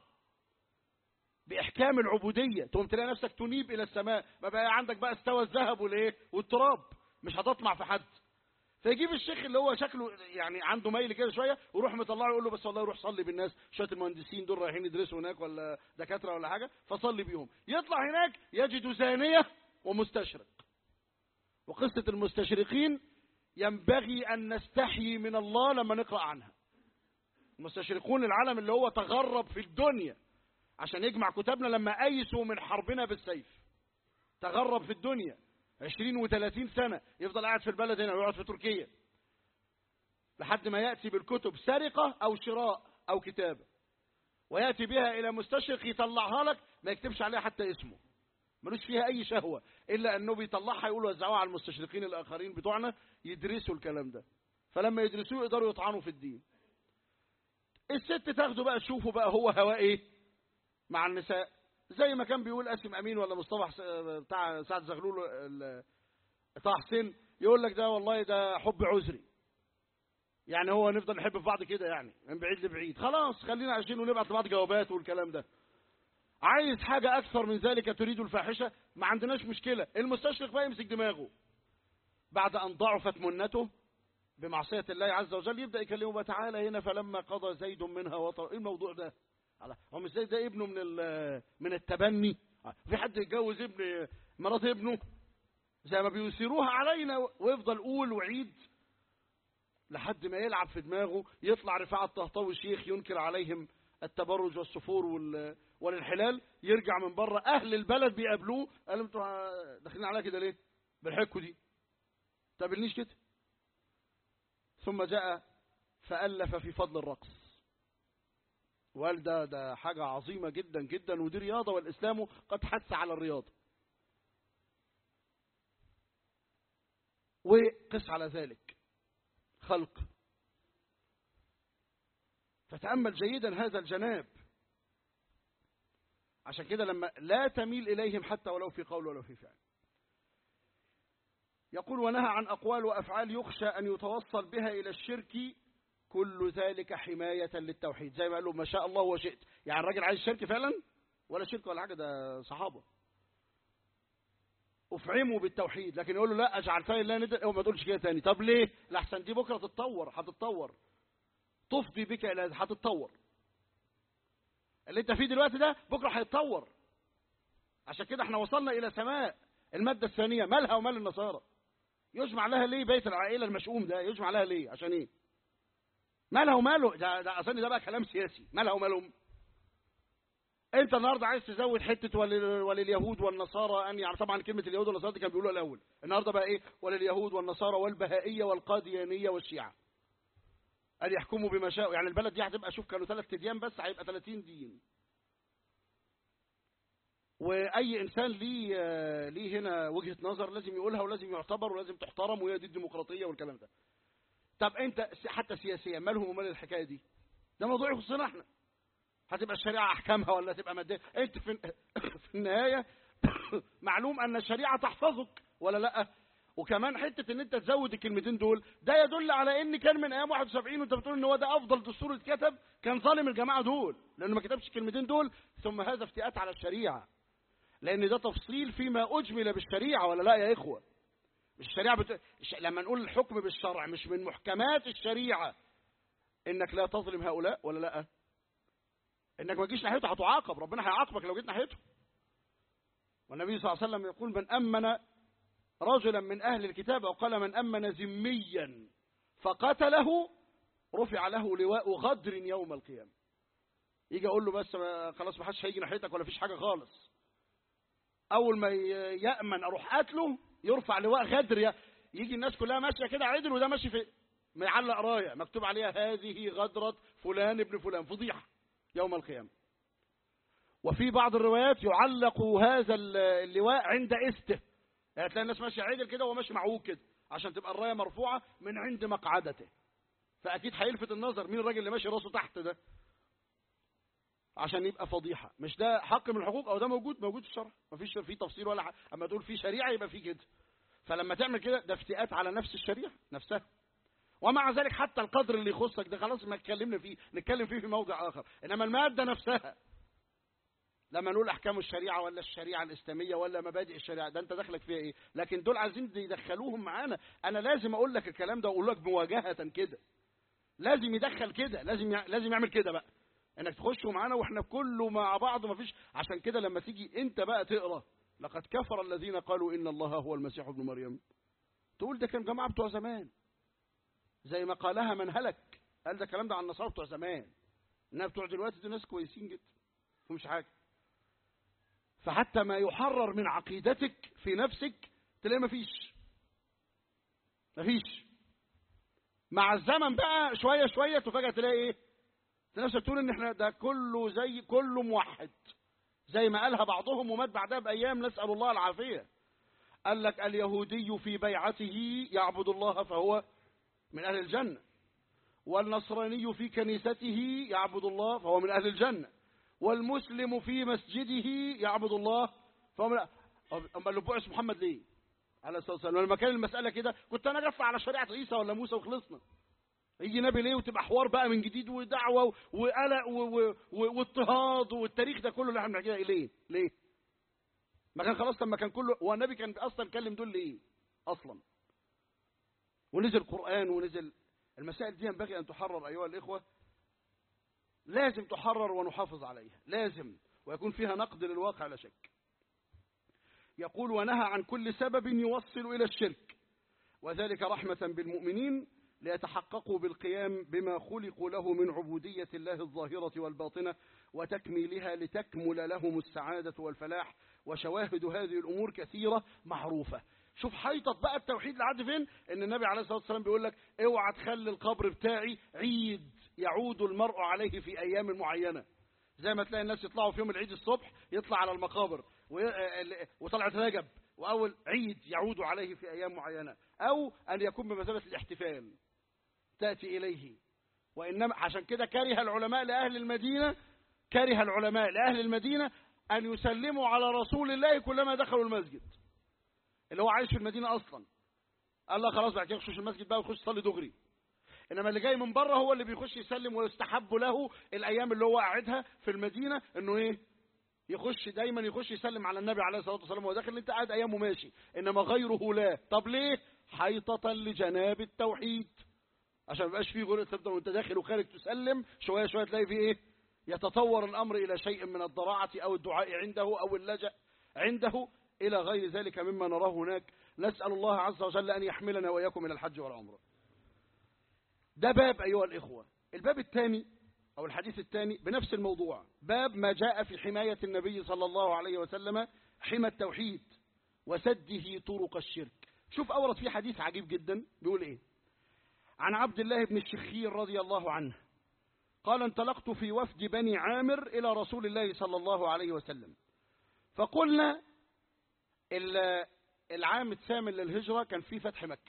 بإحكام العبودية تقوم تلاقي نفسك تنيب إلى السماء ما بقى عندك بقى استوى الذهب والإيه والتراب مش هتطمع في حد فيجيب الشيخ اللي هو شكله يعني عنده ميل كده شويه ويروح مطلعه يقول له بس والله روح صلي بالناس شويه المهندسين دول رايحين يدرسوا هناك ولا دكاتره ولا حاجه فصلي بيهم يطلع هناك يجد زانيه ومستشرق وقصه المستشرقين ينبغي ان نستحيي من الله لما نقرا عنها المستشرقون العالم اللي هو تغرب في الدنيا عشان يجمع كتابنا لما ايسوا من حربنا بالسيف تغرب في الدنيا عشرين وثلاثين سنة يفضل قاعد في البلد هنا ويقعد في تركيا لحد ما يأتي بالكتب سرقة أو شراء أو كتابة ويأتي بها إلى مستشرق يطلعها لك ما يكتبش عليها حتى اسمه ملوش فيها أي شهوة إلا أنه بيطلعها يقولوا وزعوها على المستشرقين الآخرين بتوعنا يدرسوا الكلام ده فلما يدرسوه يقدروا يطعنوا في الدين الست تاخده بقى تشوفه بقى هو هواء ايه مع النساء زي ما كان بيقول قاسم امين ولا مصطفى بتاع سعد زغلول طه حسين يقول لك ده والله ده حب عذري يعني هو نفضل نحب في بعض كده يعني من بعيد لبعيد خلاص خلينا عايشين ونبعت لبعض جوابات والكلام ده عايز حاجة أكثر من ذلك تريد الفاحشة ما عندناش مشكلة المستشرق بقى يمسك دماغه بعد أن ضعفت منته بمعصية الله عز وجل يبدأ يكلمه بقى تعالى هنا فلما قضى زيد منها وطر ايه الموضوع ده هو مش زيد ده ابنه من من التبني في حد يتجوز ابن مرات ابنه زي ما بيثيروها علينا ويفضل قول وعيد لحد ما يلعب في دماغه يطلع رفاعة الطهطاوي شيخ ينكر عليهم التبرج والسفور والانحلال يرجع من بره اهل البلد بيقابلوه قالوا انتوا داخلين عليها كده ليه بالحكوا دي تقابلنيش كده ثم جاء فألف في فضل الرقص وقال ده ده حاجة عظيمة جدا جدا ودي رياضة والإسلام قد حث على الرياضة وقس على ذلك خلق فتأمل جيدا هذا الجناب عشان كده لما لا تميل إليهم حتى ولو في قول ولو في فعل يقول ونهى عن أقوال وأفعال يخشى أن يتوصل بها إلى الشرك كل ذلك حماية للتوحيد زي ما قالوا ما شاء الله وشئت يعني الراجل عايز شرك فعلا ولا شرك ولا حاجة ده صحابة افعموا بالتوحيد لكن يقول له لا اجعل فاي الله ندى او ما تقولش كده تاني طب ليه لحسن دي بكره تتطور هتتطور تفضي بك الى هتتطور اللي انت فيه دلوقتي ده بكره هيتطور عشان كده احنا وصلنا الى سماء الماده الثانيه مالها ومال النصارى يجمع لها ليه بيت العائله المشؤوم ده يجمع لها ليه عشان ايه مالها وماله ده ده اصلا ده بقى كلام سياسي مالها ومالهم انت النهارده عايز تزود حته ولليهود والنصارى ان يعني طبعا كلمه اليهود والنصارى دي كانوا بيقولوها الاول النهارده بقى ايه ولليهود والنصارى والبهائيه والقاديانيه والشيعه ان يحكموا بما شاءوا يعني البلد دي هتبقى شوف كانوا ثلاث اديان بس هيبقى 30 دين واي انسان ليه ليه هنا وجهه نظر لازم يقولها ولازم يعتبر ولازم تحترم وهي دي الديمقراطيه والكلام ده طب انت حتى سياسيا مالهم ومال الحكايه دي ده موضوع يخصنا احنا هتبقى الشريعه احكامها ولا تبقى ماديه انت في في النهايه معلوم ان الشريعه تحفظك ولا لا وكمان حته ان انت تزود الكلمتين دول ده يدل على ان كان من ايام 71 وانت بتقول ان هو ده افضل دستور اتكتب كان ظالم الجماعه دول لانه ما كتبش الكلمتين دول ثم هذا افتئات على الشريعه لأن ده تفصيل فيما أجمل بالشريعة ولا لا يا إخوة مش الشريعة بت... الش- لما نقول الحكم بالشرع مش من محكمات الشريعة إنك لا تظلم هؤلاء ولا لا إنك ما تجيش ناحيته هتعاقب ربنا هيعاقبك لو جيت ناحيته والنبي صلى الله عليه وسلم يقول من أمن رجلا من أهل الكتاب أو قال من أمن ذميا فقتله رفع له لواء غدر يوم القيامة يجي أقول له بس ما- خلاص ما حدش هيجي ناحيتك ولا فيش حاجة خالص أول ما ي- يأمن أروح قاتله يرفع لواء غدر ي- يجي الناس كلها ماشية كده عدل وده ماشي في معلق راية مكتوب عليها هذه غدرة فلان ابن فلان فضيحة يوم القيامة وفي بعض الروايات يعلق هذا ال- اللواء عند استه يعني تلاقي الناس ماشيه عدل كده وماشي معوج كده عشان تبقى الرايه مرفوعه من عند مقعدته فاكيد هيلفت النظر مين الراجل اللي ماشي راسه تحت ده عشان يبقى فضيحه مش ده حق من الحقوق او ده موجود موجود في الشرع مفيش فيه تفصيل ولا حق. اما تقول في شريعه يبقى في كده فلما تعمل كده ده افتئات على نفس الشريعه نفسها ومع ذلك حتى القدر اللي يخصك ده خلاص ما اتكلمنا فيه نتكلم فيه في موضع اخر انما الماده نفسها لما نقول احكام الشريعه ولا الشريعه الاسلاميه ولا مبادئ الشريعه ده انت دخلك فيها ايه لكن دول عايزين يدخلوهم معانا انا لازم اقول لك الكلام ده واقول لك مواجهه كده لازم يدخل كده لازم يع... لازم يعمل كده بقى انك تخشوا معانا واحنا كله مع بعض ما فيش عشان كده لما تيجي انت بقى تقرا لقد كفر الذين قالوا ان الله هو المسيح ابن مريم تقول ده كان جماعه بتوع زمان زي ما قالها من هلك قال ده الكلام ده عن النصارى بتوع زمان انها بتوع دلوقتي دول ناس كويسين جدا مفهمش حاجه فحتى ما يحرر من عقيدتك في نفسك تلاقي مفيش مفيش مع الزمن بقى شوية شوية تفاجأ تلاقي ايه تلاقي نفسك تقول ان احنا ده كله زي كله موحد زي ما قالها بعضهم ومات بعدها بأيام نسأل الله العافية قال لك اليهودي في بيعته يعبد الله فهو من أهل الجنة والنصراني في كنيسته يعبد الله فهو من أهل الجنة والمسلم في مسجده يعبد الله فهو من أما اللي بعث محمد ليه عليه الصلاة والسلام لما كان المسألة كده كنت أنا أقف على شريعة عيسى ولا موسى وخلصنا يجي نبي ليه وتبقى حوار بقى من جديد ودعوة وقلق و- و- و- واضطهاد والتاريخ ده كله اللي احنا بنحكيه ليه ليه ما كان خلاص لما كان كله هو النبي كان اصلا كلم دول ليه اصلا ونزل قرآن ونزل المسائل دي ينبغي ان تحرر ايها الاخوه لازم تحرر ونحافظ عليها لازم ويكون فيها نقد للواقع لا شك يقول ونهى عن كل سبب يوصل إلى الشرك وذلك رحمة بالمؤمنين ليتحققوا بالقيام بما خلقوا له من عبودية الله الظاهرة والباطنة وتكميلها لتكمل لهم السعادة والفلاح وشواهد هذه الأمور كثيرة معروفة شوف حيطت بقى التوحيد لحد فين ان النبي عليه الصلاة والسلام بيقول لك اوعى تخلي القبر بتاعي عيد يعود المرء عليه في ايام معينة زي ما تلاقي الناس يطلعوا في يوم العيد الصبح يطلع على المقابر وي- وطلعت رجب واول عيد يعود عليه في ايام معينة او ان يكون بمثابة الاحتفال تأتي اليه وانما عشان كده كره العلماء لاهل المدينة كره العلماء لاهل المدينة ان يسلموا على رسول الله كلما دخلوا المسجد اللي هو عايش في المدينة اصلا قال لا خلاص بعد كده يخش المسجد بقى ويخش يصلي دغري انما اللي جاي من بره هو اللي بيخش يسلم ويستحب له الايام اللي هو قاعدها في المدينه انه ايه يخش دايما يخش يسلم على النبي عليه الصلاه والسلام وهو داخل انت قاعد ايامه ماشي انما غيره لا طب ليه حيطه لجناب التوحيد عشان ما يبقاش فيه غير تفضل وانت داخل وخارج تسلم شويه شويه تلاقي فيه ايه يتطور الامر الى شيء من الضراعه او الدعاء عنده او اللجا عنده الى غير ذلك مما نراه هناك نسال الله عز وجل ان يحملنا واياكم الى الحج والعمره ده باب أيها الإخوة الباب الثاني أو الحديث الثاني بنفس الموضوع باب ما جاء في حماية النبي صلى الله عليه وسلم حمى التوحيد وسده طرق الشرك شوف أورد فيه حديث عجيب جدا بيقول إيه عن عبد الله بن الشخير رضي الله عنه قال انطلقت في وفد بني عامر إلى رسول الله صلى الله عليه وسلم فقلنا ال- العام الثامن للهجرة كان في فتح مكة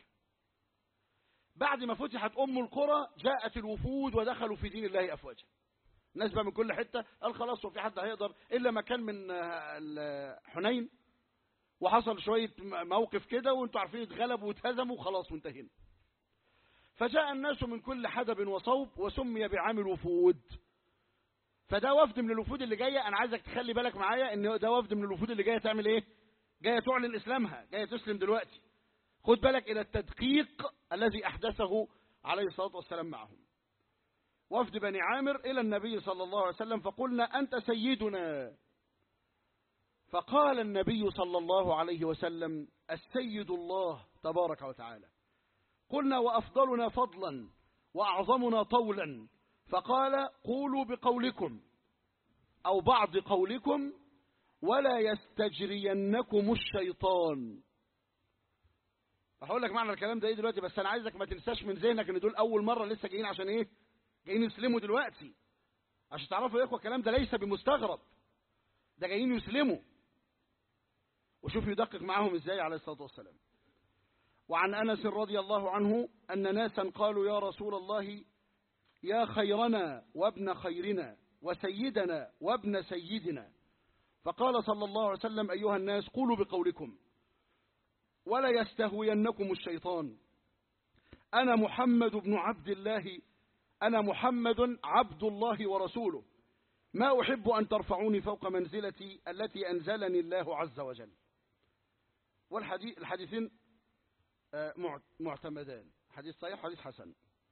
بعد ما فتحت أم القرى جاءت الوفود ودخلوا في دين الله أفواجا الناس بقى من كل حتة قال خلاص وفي حد هيقدر إلا ما كان من آه، ال- حنين وحصل شوية م- موقف كده وانتوا عارفين اتغلبوا واتهزموا خلاص وانتهينا فجاء الناس من كل حدب وصوب وسمي بعام الوفود فده وفد من الوفود اللي جايه انا عايزك تخلي بالك معايا ان ده وفد من الوفود اللي جايه تعمل ايه جايه تعلن اسلامها جايه تسلم دلوقتي خد بالك الى التدقيق الذي احدثه عليه الصلاه والسلام معهم وفد بني عامر الى النبي صلى الله عليه وسلم فقلنا انت سيدنا فقال النبي صلى الله عليه وسلم السيد الله تبارك وتعالى قلنا وافضلنا فضلا واعظمنا طولا فقال قولوا بقولكم او بعض قولكم ولا يستجرينكم الشيطان هقول لك معنى الكلام ده ايه دلوقتي بس انا عايزك ما تنساش من ذهنك ان دول اول مره لسه جايين عشان ايه جايين يسلموا دلوقتي عشان تعرفوا يا اخوه الكلام ده ليس بمستغرب ده جايين يسلموا وشوف يدقق معاهم ازاي عليه الصلاه والسلام وعن انس رضي الله عنه ان ناسا قالوا يا رسول الله يا خيرنا وابن خيرنا وسيدنا وابن سيدنا فقال صلى الله عليه وسلم ايها الناس قولوا بقولكم ولا يستهوينكم الشيطان انا محمد بن عبد الله انا محمد عبد الله ورسوله ما احب ان ترفعوني فوق منزلتي التي انزلني الله عز وجل والحديث الحديثين معتمدان حديث صحيح حديث حسن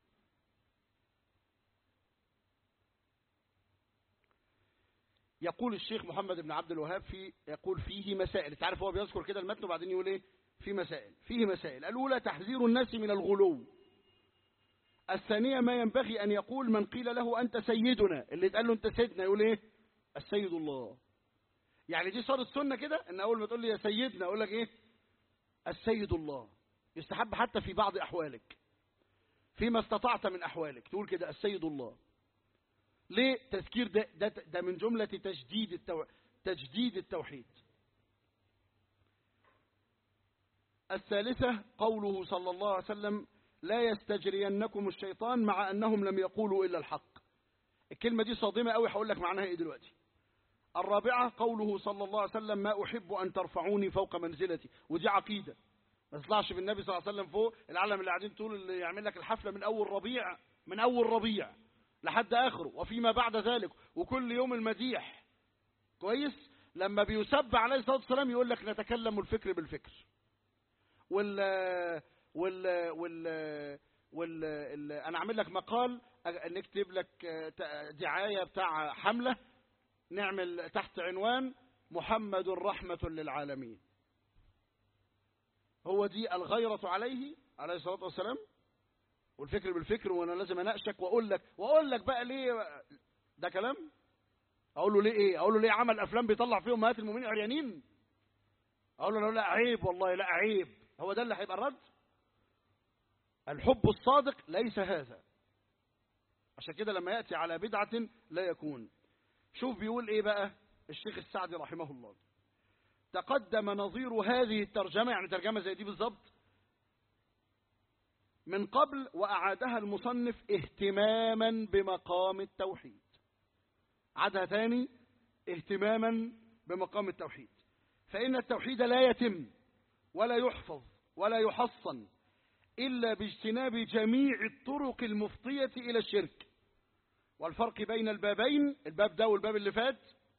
يقول الشيخ محمد بن عبد الوهاب في يقول فيه مسائل انت عارف هو بيذكر كده المتن وبعدين يقول ايه في مسائل فيه مسائل الاولى تحذير الناس من الغلو الثانيه ما ينبغي ان يقول من قيل له انت سيدنا اللي اتقال له انت سيدنا يقول ايه السيد الله يعني دي صارت سنه كده ان اول ما تقول لي يا سيدنا اقول لك ايه السيد الله يستحب حتى في بعض احوالك فيما استطعت من احوالك تقول كده السيد الله ليه تذكير ده, ده, ده من جملة تجديد, التو... تجديد التوحيد الثالثة قوله صلى الله عليه وسلم لا يستجرينكم الشيطان مع أنهم لم يقولوا إلا الحق الكلمة دي صادمة قوي هقول لك معناها إيه دلوقتي الرابعة قوله صلى الله عليه وسلم ما أحب أن ترفعوني فوق منزلتي ودي عقيدة ما تطلعش بالنبي صلى الله عليه وسلم فوق العالم اللي قاعدين طول اللي يعمل لك الحفلة من أول ربيع من أول ربيع لحد آخره وفيما بعد ذلك وكل يوم المديح كويس لما بيسب عليه الصلاة والسلام يقول لك نتكلم الفكر بالفكر وال وال وال وال ال... انا اعمل لك مقال نكتب لك دعايه بتاع حمله نعمل تحت عنوان محمد رحمه للعالمين هو دي الغيره عليه عليه الصلاه والسلام والفكر بالفكر وانا لازم اناقشك واقول لك واقول لك بقى ليه ده كلام اقول له ليه ايه اقول له ليه عمل افلام بيطلع فيهم امهات المؤمنين عريانين اقول له لا عيب والله لا عيب هو ده اللي هيبقى الرد الحب الصادق ليس هذا عشان كده لما ياتي على بدعه لا يكون شوف بيقول ايه بقى الشيخ السعدي رحمه الله تقدم نظير هذه الترجمه يعني ترجمه زي دي بالظبط من قبل وأعادها المصنف اهتماما بمقام التوحيد عادها ثاني اهتماما بمقام التوحيد فإن التوحيد لا يتم ولا يحفظ ولا يحصن إلا باجتناب جميع الطرق المفضية إلى الشرك والفرق بين البابين الباب ده والباب اللي فات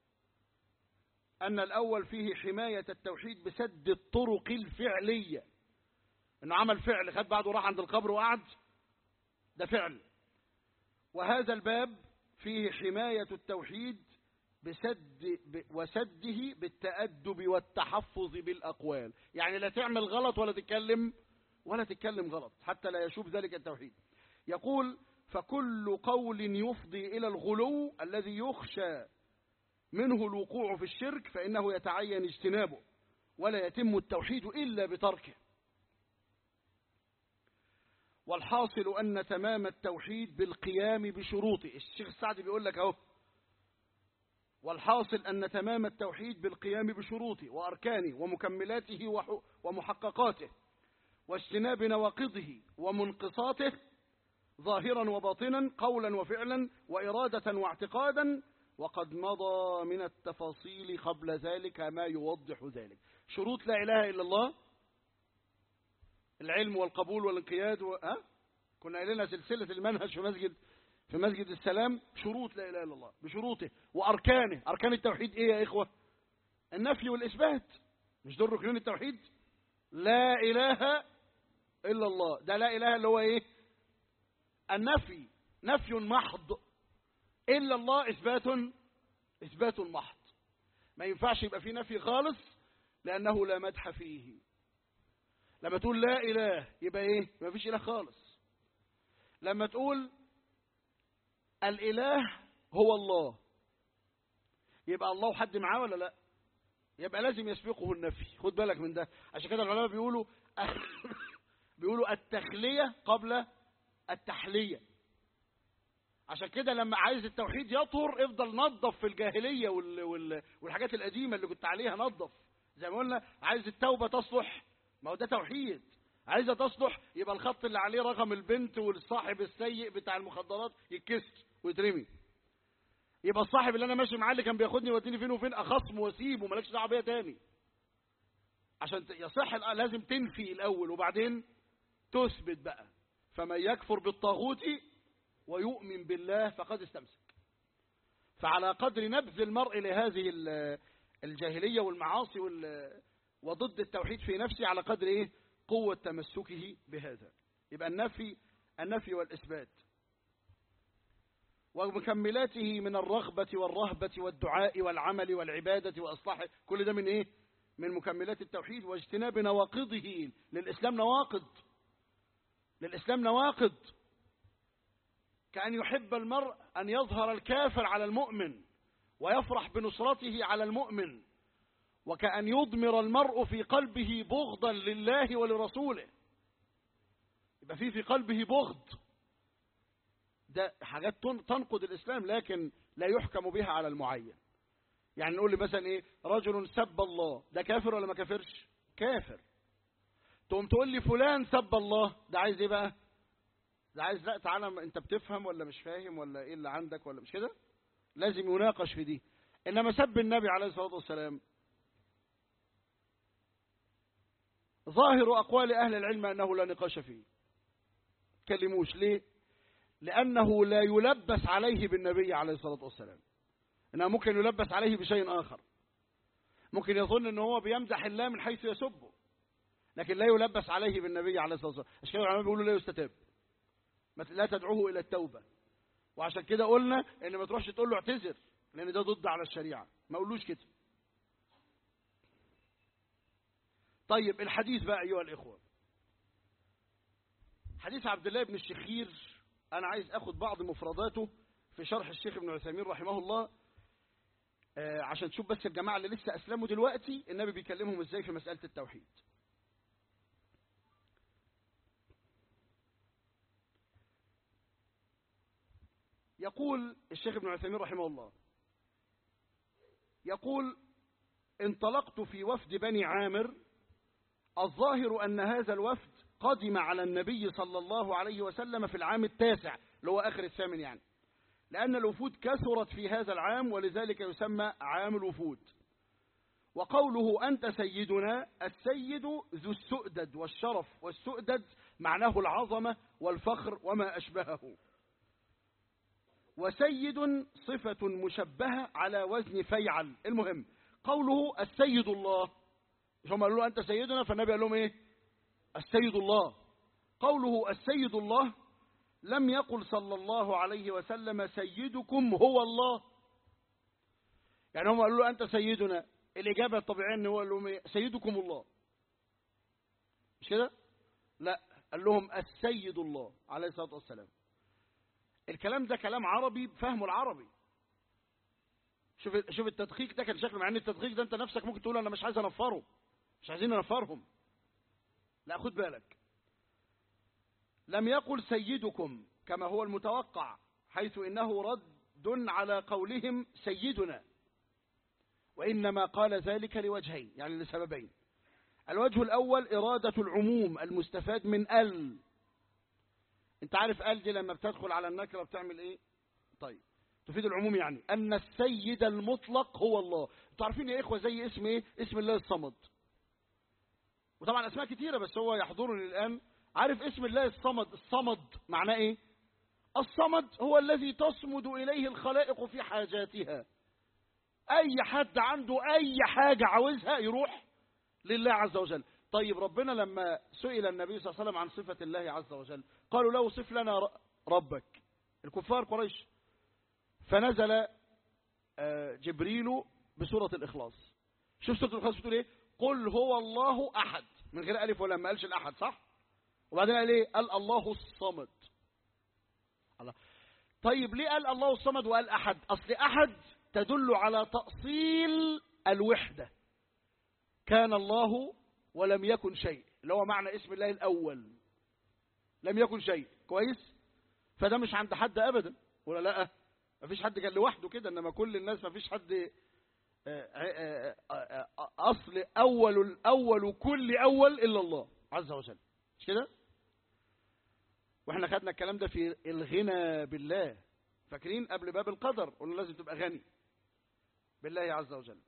أن الأول فيه حماية التوحيد بسد الطرق الفعلية انه عمل فعل خد بعده راح عند القبر وقعد ده فعل وهذا الباب فيه حماية التوحيد بسد وسده بالتأدب والتحفظ بالأقوال يعني لا تعمل غلط ولا تتكلم ولا تتكلم غلط حتى لا يشوب ذلك التوحيد يقول فكل قول يفضي إلى الغلو الذي يخشى منه الوقوع في الشرك فإنه يتعين اجتنابه ولا يتم التوحيد إلا بتركه والحاصل أن تمام التوحيد بالقيام بشروطه الشيخ السعدي بيقول لك اهو والحاصل أن تمام التوحيد بالقيام بشروطه وأركانه ومكملاته ومحققاته واجتناب نواقضه ومنقصاته ظاهرا وباطنا قولا وفعلا وإرادة واعتقادا وقد مضى من التفاصيل قبل ذلك ما يوضح ذلك شروط لا إله إلا الله العلم والقبول والانقياد و... ها؟ كنا قايلين سلسلة المنهج في مسجد في مسجد السلام شروط لا إله إلا الله بشروطه وأركانه أركان التوحيد إيه يا إخوة النفي والإثبات مش دول ركنين التوحيد لا إله إلا الله ده لا إله اللي هو إيه النفي نفي محض إلا الله إثبات إثبات محض ما ينفعش يبقى فيه نفي خالص لأنه لا مدح فيه لما تقول لا إله يبقى إيه ما فيش إله خالص لما تقول الإله هو الله يبقى الله حد معاه ولا لا يبقى لازم يسبقه النفي خد بالك من ده عشان كده العلماء بيقولوا بيقولوا التخلية قبل التحلية عشان كده لما عايز التوحيد يطهر افضل نظف في الجاهلية وال... وال... والحاجات القديمة اللي كنت عليها نظف زي ما قلنا عايز التوبة تصلح ما هو ده توحيد عايزة تصلح يبقى الخط اللي عليه رقم البنت والصاحب السيء بتاع المخدرات يتكسر ويترمي يبقى الصاحب اللي انا ماشي معاه اللي كان بياخدني يوديني فين وفين اخصم واسيبه مالكش دعوه بيا تاني عشان يصح لازم تنفي الاول وبعدين تثبت بقى فمن يكفر بالطاغوت ويؤمن بالله فقد استمسك فعلى قدر نبذ المرء لهذه الجاهليه والمعاصي وضد التوحيد في نفسه على قدر ايه قوه تمسكه بهذا يبقى النفي النفي والاثبات ومكملاته من الرغبة والرهبة والدعاء والعمل والعبادة وإصلاح كل ده من إيه؟ من مكملات التوحيد واجتناب نواقضه للإسلام نواقض للإسلام نواقض كأن يحب المرء أن يظهر الكافر على المؤمن ويفرح بنصرته على المؤمن وكأن يضمر المرء في قلبه بغضا لله ولرسوله يبقى في في قلبه بغض ده حاجات تنقض الإسلام لكن لا يحكم بها على المعين يعني نقول لي مثلا ايه رجل سب الله ده كافر ولا ما كافرش كافر تقوم تقول لي فلان سب الله ده عايز ايه بقى ده عايز لا تعالى انت بتفهم ولا مش فاهم ولا ايه اللي عندك ولا مش كده لازم يناقش في دي انما سب النبي عليه الصلاه والسلام ظاهر اقوال اهل العلم انه لا نقاش فيه كلموش ليه لأنه لا يلبس عليه بالنبي عليه الصلاة والسلام إنه ممكن يلبس عليه بشيء آخر ممكن يظن أنه هو بيمزح الله من حيث يسبه لكن لا يلبس عليه بالنبي عليه الصلاة والسلام عشان كده العلماء بيقولوا لا يستتاب لا تدعوه إلى التوبة وعشان كده قلنا إن ما تروحش تقول له اعتذر لأن ده ضد على الشريعة ما قولوش كده طيب الحديث بقى أيها الإخوة حديث عبد الله بن الشخير أنا عايز أخذ بعض مفرداته في شرح الشيخ ابن عثيمين رحمه الله آه عشان تشوف بس الجماعة اللي لسه أسلموا دلوقتي النبي بيكلمهم إزاي في مسألة التوحيد يقول الشيخ ابن عثيمين رحمه الله يقول انطلقت في وفد بني عامر الظاهر أن هذا الوفد قدم على النبي صلى الله عليه وسلم في العام التاسع اللي هو آخر الثامن يعني لأن الوفود كثرت في هذا العام ولذلك يسمى عام الوفود وقوله أنت سيدنا السيد ذو السؤدد والشرف والسؤدد معناه العظمة والفخر وما أشبهه وسيد صفة مشبهة على وزن فيعل المهم قوله السيد الله مش هم قالوا له أنت سيدنا فالنبي قال لهم إيه السيد الله قوله السيد الله لم يقل صلى الله عليه وسلم سيدكم هو الله يعني هم قالوا له أنت سيدنا الإجابة الطبيعية أنه هو قال لهم إيه؟ سيدكم الله مش كده لا قال لهم السيد الله عليه الصلاة والسلام الكلام ده كلام عربي بفهمه العربي شوف شوف التدقيق ده كان شكله مع ان التدقيق ده انت نفسك ممكن تقول انا مش عايز انفره مش عايزين ننفرهم لا خد بالك لم يقل سيدكم كما هو المتوقع حيث انه رد على قولهم سيدنا وانما قال ذلك لوجهين يعني لسببين الوجه الاول اراده العموم المستفاد من ال انت عارف ال دي لما بتدخل على النكره بتعمل ايه طيب تفيد العموم يعني ان السيد المطلق هو الله انتوا عارفين يا اخوه زي اسم ايه اسم الله الصمد وطبعا اسماء كتيره بس هو يحضرني الان عارف اسم الله الصمد الصمد معناه ايه الصمد هو الذي تصمد إليه الخلائق في حاجاتها أي حد عنده أي حاجة عاوزها يروح لله عز وجل طيب ربنا لما سئل النبي صلى الله عليه وسلم عن صفة الله عز وجل قالوا له صف لنا ر- ربك الكفار قريش فنزل آه، جبريل بسورة الإخلاص شوف سورة الإخلاص بتقول إيه قل هو الله أحد من غير ألف ولا ما قالش الأحد صح وبعدين قال إيه قال الله الصمد الله طيب ليه قال الله الصمد وقال أحد أصل أحد تدل على تأصيل الوحدة كان الله ولم يكن شيء اللي هو معنى اسم الله الأول لم يكن شيء كويس فده مش عند حد أبدا ولا لا مفيش حد كان لوحده كده إنما كل الناس مفيش حد آه، آه، آه، آه، أصل أول الأول كل أول إلا الله عز وجل مش كده واحنا خدنا الكلام ده في الغنى بالله فاكرين قبل باب القدر قلنا لازم تبقى غني بالله عز وجل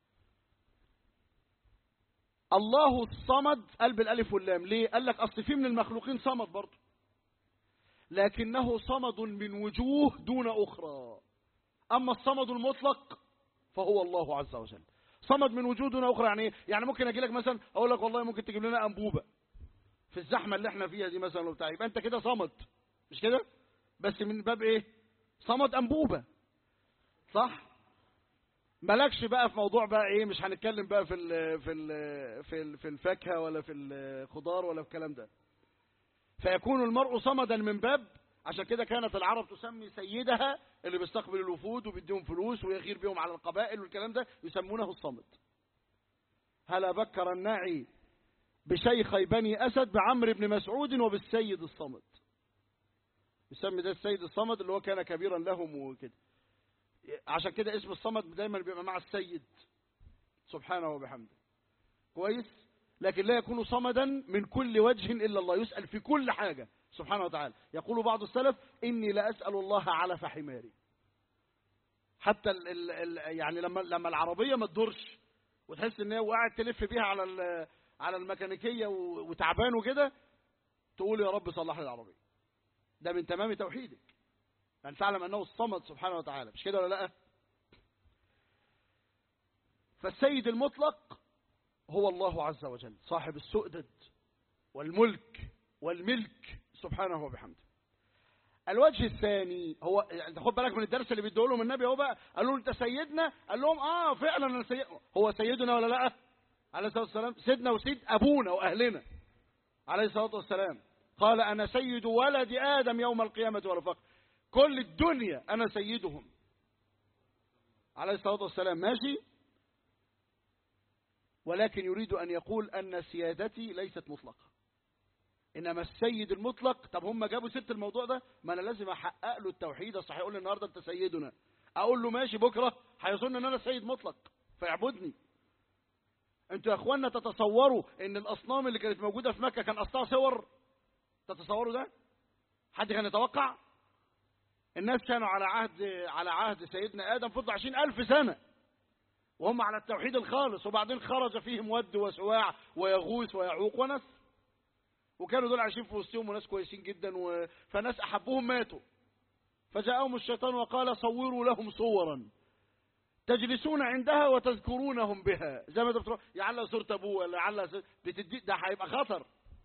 الله الصمد قلب الالف واللام ليه قال لك اصل في من المخلوقين صمد برضه لكنه صمد من وجوه دون اخرى اما الصمد المطلق فهو الله عز وجل صمد من وجوه دون اخرى يعني ايه يعني ممكن اجي لك مثلا اقول لك والله ممكن تجيب لنا انبوبه في الزحمه اللي احنا فيها دي مثلا وبتاع يبقى انت كده صمد مش كده بس من باب ايه صمد انبوبه صح مالكش بقى في موضوع بقى ايه مش هنتكلم بقى في ال في ال في ال في الفاكهه ولا في الخضار ولا في الكلام ده فيكون المرء صمدا من باب عشان كده كانت العرب تسمي سيدها اللي بيستقبل الوفود وبيديهم فلوس ويغير بيهم على القبائل والكلام ده يسمونه الصمد هلا بكر الناعي بشيخي بني أسد بعمر بن مسعود وبالسيد الصمد يسمي ده السيد الصمد اللي هو كان كبيرا لهم وكده عشان كده اسم الصمد دايما بيبقى مع السيد سبحانه وبحمده كويس لكن لا يكون صمدا من كل وجه إلا الله يسأل في كل حاجة سبحانه وتعالى يقول بعض السلف إني لأسأل الله علف حماري حتى ال ال ال يعني لما لما العربية ما تدورش وتحس ان هي وقاعد تلف بيها على ال- على الميكانيكيه و- وتعبان وكده تقول يا رب صلح لي العربيه ده من تمام توحيدك أن تعلم أنه الصمد سبحانه وتعالى مش كده ولا لا فالسيد المطلق هو الله عز وجل صاحب السؤدد والملك والملك سبحانه وبحمده الوجه الثاني هو انت خد بالك من الدرس اللي بيديه لهم النبي هو بقى قال لهم انت سيدنا قال لهم اه فعلا انا سيد هو سيدنا ولا لا عليه الصلاه والسلام سيدنا وسيد ابونا واهلنا عليه الصلاه والسلام قال انا سيد ولد ادم يوم القيامه ولا فقر كل الدنيا انا سيدهم عليه الصلاه والسلام ماشي ولكن يريد ان يقول ان سيادتي ليست مطلقه انما السيد المطلق طب هم جابوا ست الموضوع ده ما انا لازم احقق له التوحيد اصل هيقول لي النهارده انت سيدنا اقول له ماشي بكره هيظن ان انا سيد مطلق فيعبدني انتوا يا اخوانا تتصوروا ان الاصنام اللي كانت موجوده في مكه كان اصلها صور تتصوروا ده حد كان يتوقع الناس كانوا على عهد على عهد سيدنا ادم فضل عشرين الف سنه وهم على التوحيد الخالص وبعدين خرج فيهم ود وسواع ويغوث ويعوق ونسر وكانوا دول عايشين في وسطهم وناس كويسين جدا و... فناس احبهم ماتوا فجاءهم الشيطان وقال صوروا لهم صورا تجلسون عندها وتذكرونهم بها زي ما انت بتروح يعلق صورة ابوه ولا يعلق صورة بتدي ده هيبقى خطر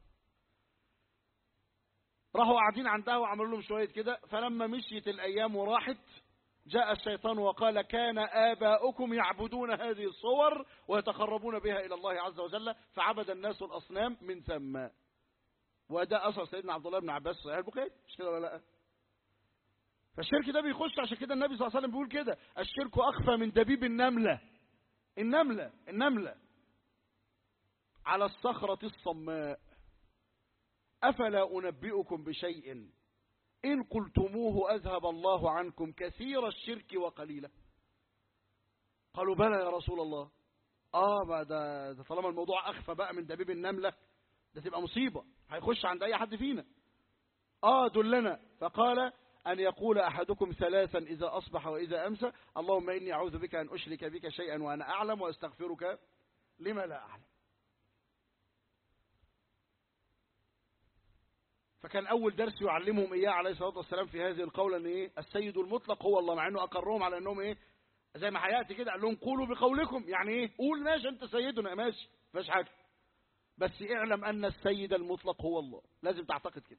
راحوا قاعدين عندها وعملوا لهم شويه كده فلما مشيت الايام وراحت جاء الشيطان وقال كان آباؤكم يعبدون هذه الصور ويتقربون بها إلى الله عز وجل فعبد الناس الأصنام من ثم وده أثر سيدنا عبد الله بن عباس صحيح البخاري مش كده ولا لا فالشرك ده بيخش عشان كده النبي صلى الله عليه وسلم بيقول كده الشرك أخفى من دبيب النملة النملة النملة على الصخرة الصماء أفلا أنبئكم بشيء إن قلتموه أذهب الله عنكم كثير الشرك وقليلا قالوا بلى يا رسول الله آه بقى ده, ده طالما الموضوع أخفى بقى من دبيب النملة ده تبقى مصيبة هيخش عند أي حد فينا آه دلنا فقال أن يقول أحدكم ثلاثا إذا أصبح وإذا أمسى اللهم إني أعوذ بك أن أشرك بك شيئا وأنا أعلم وأستغفرك لما لا أعلم فكان أول درس يعلمهم إياه عليه الصلاة والسلام في هذه القولة أن إيه السيد المطلق هو الله مع أنه أقرهم على أنهم إيه زي ما حياتي كده قال لهم قولوا بقولكم يعني إيه قول ماشي أنت سيدنا ماشي فاش حاجة بس اعلم أن السيد المطلق هو الله لازم تعتقد كده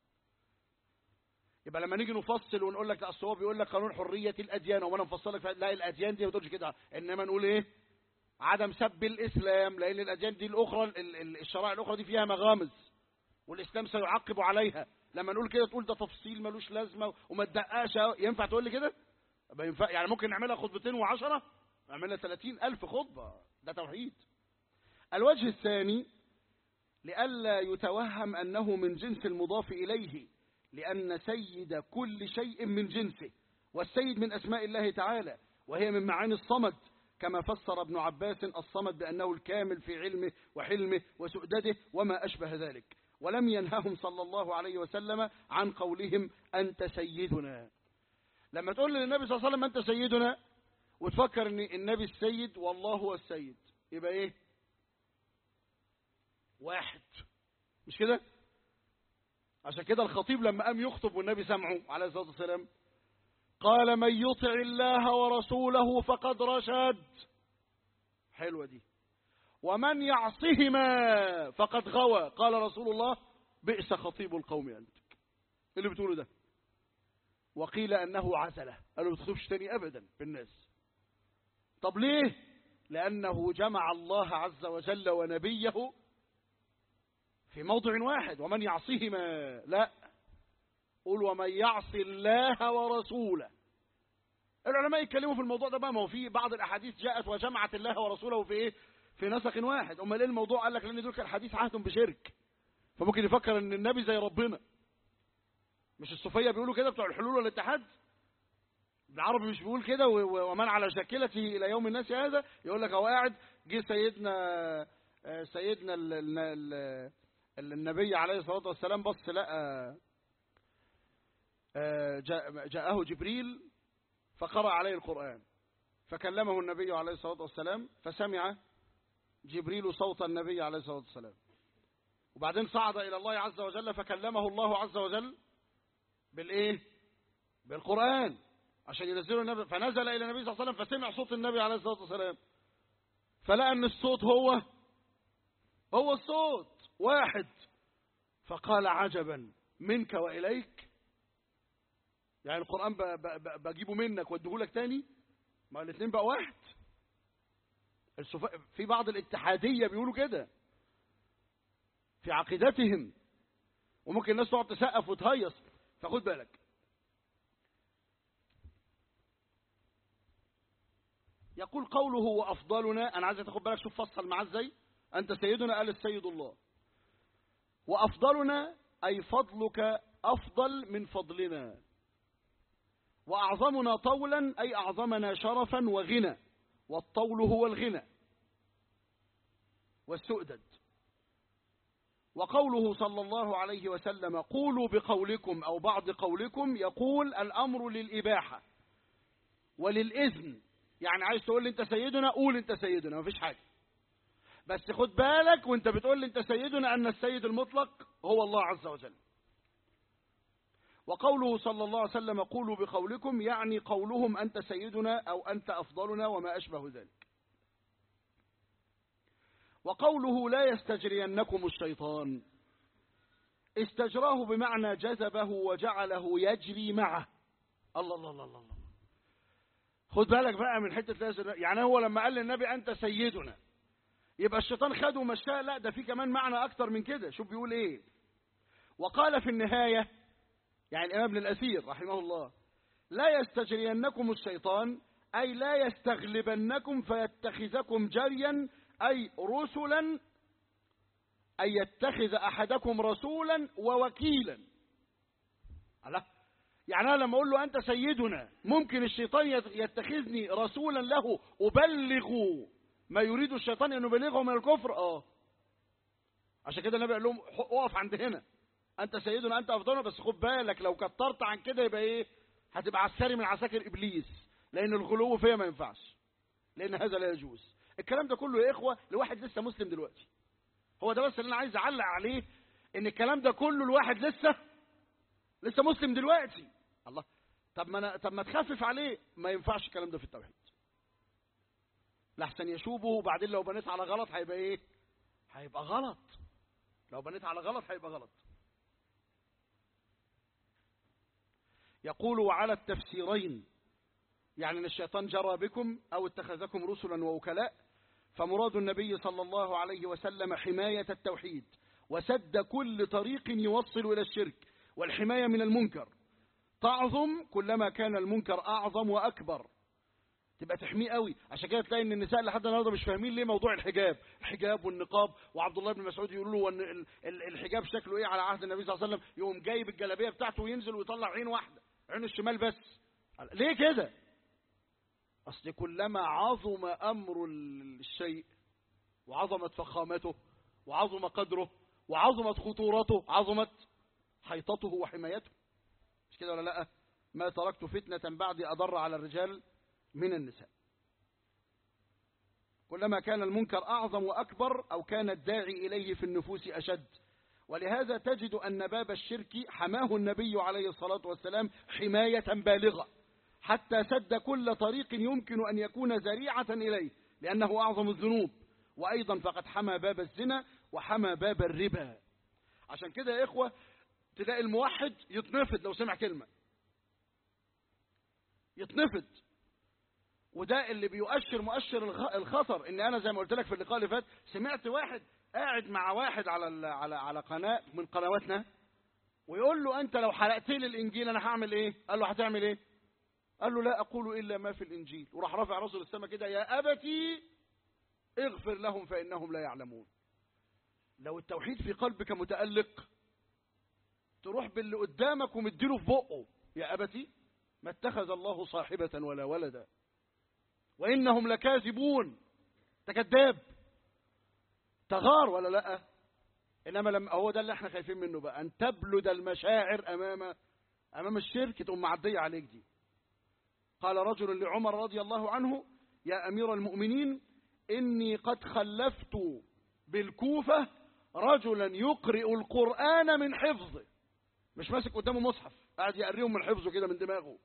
يبقى لما نيجي نفصل ونقول لك اصل هو بيقول لك قانون حريه الاديان وانا نفصل لك لا الاديان دي ما تقولش كده انما نقول ايه عدم سب الاسلام لان الاديان دي الاخرى ال- ال- الشرائع الاخرى دي فيها مغامز والاسلام سيعقب عليها لما نقول كده تقول ده تفصيل ملوش لازمه وما تدققش ينفع تقول لي كده ما ينفع يعني ممكن نعملها خطبتين وعشرة نعملها 30 ألف خطبة ده توحيد الوجه الثاني لئلا يتوهم أنه من جنس المضاف إليه لأن سيد كل شيء من جنسه والسيد من أسماء الله تعالى وهي من معاني الصمد كما فسر ابن عباس الصمد بأنه الكامل في علمه وحلمه وسؤدده وما أشبه ذلك ولم ينههم صلى الله عليه وسلم عن قولهم أنت سيدنا لما تقول للنبي صلى الله عليه وسلم أنت سيدنا وتفكر أن النبي السيد والله هو السيد يبقى إيه واحد مش كده عشان كده الخطيب لما قام يخطب والنبي سمعه عليه الصلاة والسلام قال من يطع الله ورسوله فقد رشد حلوة دي ومن يعصهما فقد غوى قال رسول الله بئس خطيب القوم أنت اللي بتقوله ده وقيل أنه عزله قالوا ما تخطبش تاني أبدا بالناس طب ليه لأنه جمع الله عز وجل ونبيه في موضع واحد ومن يعصهما لا قول ومن يعص الله ورسوله العلماء يتكلموا في الموضوع ده بقى ما هو في بعض الاحاديث جاءت وجمعت الله ورسوله في ايه في نسق واحد امال ايه الموضوع قال لك لان دول كان حديث عهد بشرك فممكن يفكر ان النبي زي ربنا مش الصوفيه بيقولوا كده بتوع الحلول والاتحاد العربي مش بيقول كده و- و- ومن على شاكلته الى يوم الناس هذا يقول لك هو قاعد جه سيدنا آه، سيدنا ال- ال- ال- ال- النبي عليه الصلاه والسلام بص لقى آه، جاء- جاءه جبريل فقرأ عليه القرآن فكلمه النبي عليه الصلاة والسلام فسمع جبريل صوت النبي عليه الصلاة والسلام وبعدين صعد إلى الله عز وجل فكلمه الله عز وجل بالإيه بالقرآن عشان ينزله النبي فنزل إلى النبي صلى الله عليه وسلم فسمع صوت النبي عليه الصلاة والسلام فلقى أن الصوت هو هو الصوت واحد فقال عجبا منك وإليك يعني القرآن ب- ب- ب- بجيبه منك واديه لك تاني ما الاثنين بقى واحد السفا... في بعض الاتحادية بيقولوا كده في عقيدتهم وممكن الناس تقعد تسقف وتهيص فخد بالك يقول قوله وأفضلنا أنا عايز تاخد بالك شوف فصل معاه ازاي أنت سيدنا قال السيد الله وأفضلنا أي فضلك أفضل من فضلنا وأعظمنا طولا أي أعظمنا شرفا وغنى والطول هو الغنى والسؤدد وقوله صلى الله عليه وسلم قولوا بقولكم أو بعض قولكم يقول الأمر للإباحة وللإذن يعني عايز تقول لي أنت سيدنا قول أنت سيدنا مفيش حاجة بس خد بالك وانت بتقول لي أنت سيدنا أن السيد المطلق هو الله عز وجل وقوله صلى الله عليه وسلم قولوا بقولكم يعني قولهم أنت سيدنا أو أنت أفضلنا وما أشبه ذلك وقوله لا يستجرينكم الشيطان استجراه بمعنى جذبه وجعله يجري معه الله الله الله الله, الله. خد بالك بقى من حتة لا يستجري- يعني هو لما قال للنبي أنت سيدنا يبقى الشيطان خده ومشاه لا ده في كمان معنى أكتر من كده شوف بيقول إيه وقال في النهاية يعني الإمام ابن الأثير رحمه الله لا يستجرينكم الشيطان أي لا يستغلبنكم فيتخذكم جريا أي رسلا أي يتخذ أحدكم رسولا ووكيلا الله يعني أنا لما أقول له أنت سيدنا ممكن الشيطان يت- يتخذني رسولا له أبلغ ما يريد الشيطان أن يبلغه من الكفر آه عشان كده النبي قال لهم "ح- اقف عند هنا انت سيدنا انت افضلنا بس خد بالك لو كترت عن كده يبقى ايه هتبقى عسكري من عساكر ابليس لان الغلو فيها ما ينفعش لان هذا لا يجوز الكلام ده كله يا اخوه لواحد لسه مسلم دلوقتي هو ده بس اللي انا عايز اعلق عليه ان الكلام ده كله الواحد لسه لسه مسلم دلوقتي الله طب ما انا طب ما تخفف عليه ما ينفعش الكلام ده في التوحيد لحسن يشوبه وبعدين لو بنيت على غلط هيبقى ايه هيبقى غلط لو بنيت على غلط هيبقى غلط يقول وعلى التفسيرين يعني ان الشيطان جرى بكم او اتخذكم رسلا ووكلاء فمراد النبي صلى الله عليه وسلم حماية التوحيد وسد كل طريق يوصل إلى الشرك والحماية من المنكر تعظم كلما كان المنكر أعظم وأكبر تبقى تحميه قوي عشان كده تلاقي ان النساء لحد النهارده مش فاهمين ليه موضوع الحجاب الحجاب والنقاب وعبد الله بن مسعود يقول له ان ال- ال- الحجاب شكله ايه على عهد النبي صلى الله عليه وسلم يقوم جايب الجلابيه بتاعته وينزل ويطلع عين واحده عين الشمال بس ليه كده اصل كلما عظم امر الشيء وعظمت فخامته وعظم قدره وعظمت خطورته عظمت حيطته وحمايته مش كده ولا لا ما تركت فتنة بعد أضر على الرجال من النساء كلما كان المنكر أعظم وأكبر أو كان الداعي إليه في النفوس أشد ولهذا تجد أن باب الشرك حماه النبي عليه الصلاة والسلام حماية بالغة حتى سد كل طريق يمكن أن يكون ذريعة إليه لأنه أعظم الذنوب وأيضا فقد حمى باب الزنا وحمى باب الربا عشان كده يا إخوة تلاقي الموحد يتنفض لو سمع كلمة يتنفض وده اللي بيؤشر مؤشر الخ- الخطر ان انا زي ما قلت لك في اللقاء اللي فات سمعت واحد قاعد مع واحد على ال- على على قناه من قنواتنا ويقول له انت لو حرقت لي الانجيل انا هعمل ايه قال له هتعمل ايه قال له لا اقول الا ما في الانجيل وراح رافع راسه للسماء كده يا ابتي اغفر لهم فانهم لا يعلمون لو التوحيد في قلبك متالق تروح باللي قدامك ومديله في بقه يا ابتي ما اتخذ الله صاحبه ولا ولدا وإنهم لكاذبون تكذاب تغار ولا لا إنما لما هو ده اللي احنا خايفين منه بقى أن تبلد المشاعر أمام أمام الشرك تقوم معدية عليك دي قال رجل لعمر رضي الله عنه يا أمير المؤمنين إني قد خلفت بالكوفة رجلا يقرئ القرآن من حفظه مش ماسك قدامه مصحف قاعد يقريهم من حفظه كده من دماغه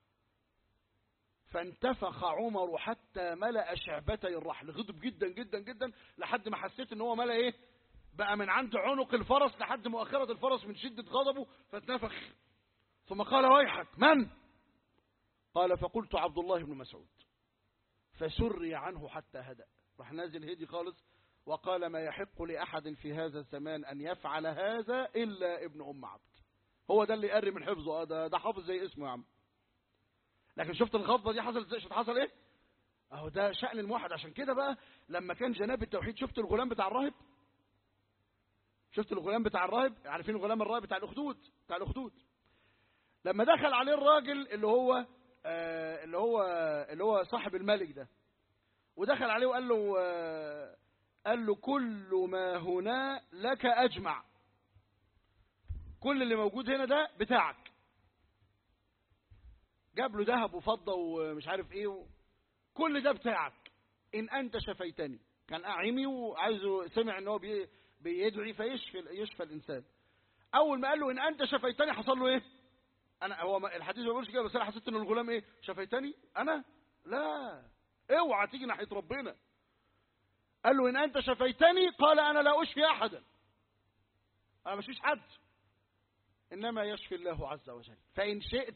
فانتفخ عمر حتى ملأ شعبتي الرحل غضب جدا جدا جدا لحد ما حسيت ان هو ملأ ايه بقى من عند عنق الفرس لحد مؤخرة الفرس من شدة غضبه فاتنفخ ثم قال ويحك من قال فقلت عبد الله بن مسعود فسري عنه حتى هدأ راح نازل هدي خالص وقال ما يحق لأحد في هذا الزمان أن يفعل هذا إلا ابن أم عبد هو ده اللي يقري من حفظه آه ده, ده حافظ زي اسمه يا عم لكن شفت الخطبه دي حصلت ازاي شفت حصل ايه اهو ده شأن الموحد عشان كده بقى لما كان جناب التوحيد شفت الغلام بتاع الراهب شفت الغلام بتاع الراهب عارفين الغلام الراهب بتاع الاخدود بتاع الاخدود لما دخل عليه الراجل اللي هو آه اللي هو اللي هو صاحب الملك ده ودخل عليه وقال له آه قال له كل ما هنا لك اجمع كل اللي موجود هنا ده بتاعك جاب له ذهب وفضة ومش عارف ايه و... كل ده بتاعك ان انت شفيتني كان اعمي وعايزه سمع ان هو بي... بيدعي فيشفي يشفى الانسان اول ما قال له ان انت شفيتني حصل له ايه انا هو ما- الحديث ما بيقولش كده بس انا حسيت ان الغلام ايه شفيتني انا لا اوعى تيجي ناحيه ربنا قال له ان انت شفيتني قال انا لا اشفي احدا انا مش حد انما يشفي الله عز وجل فان شئت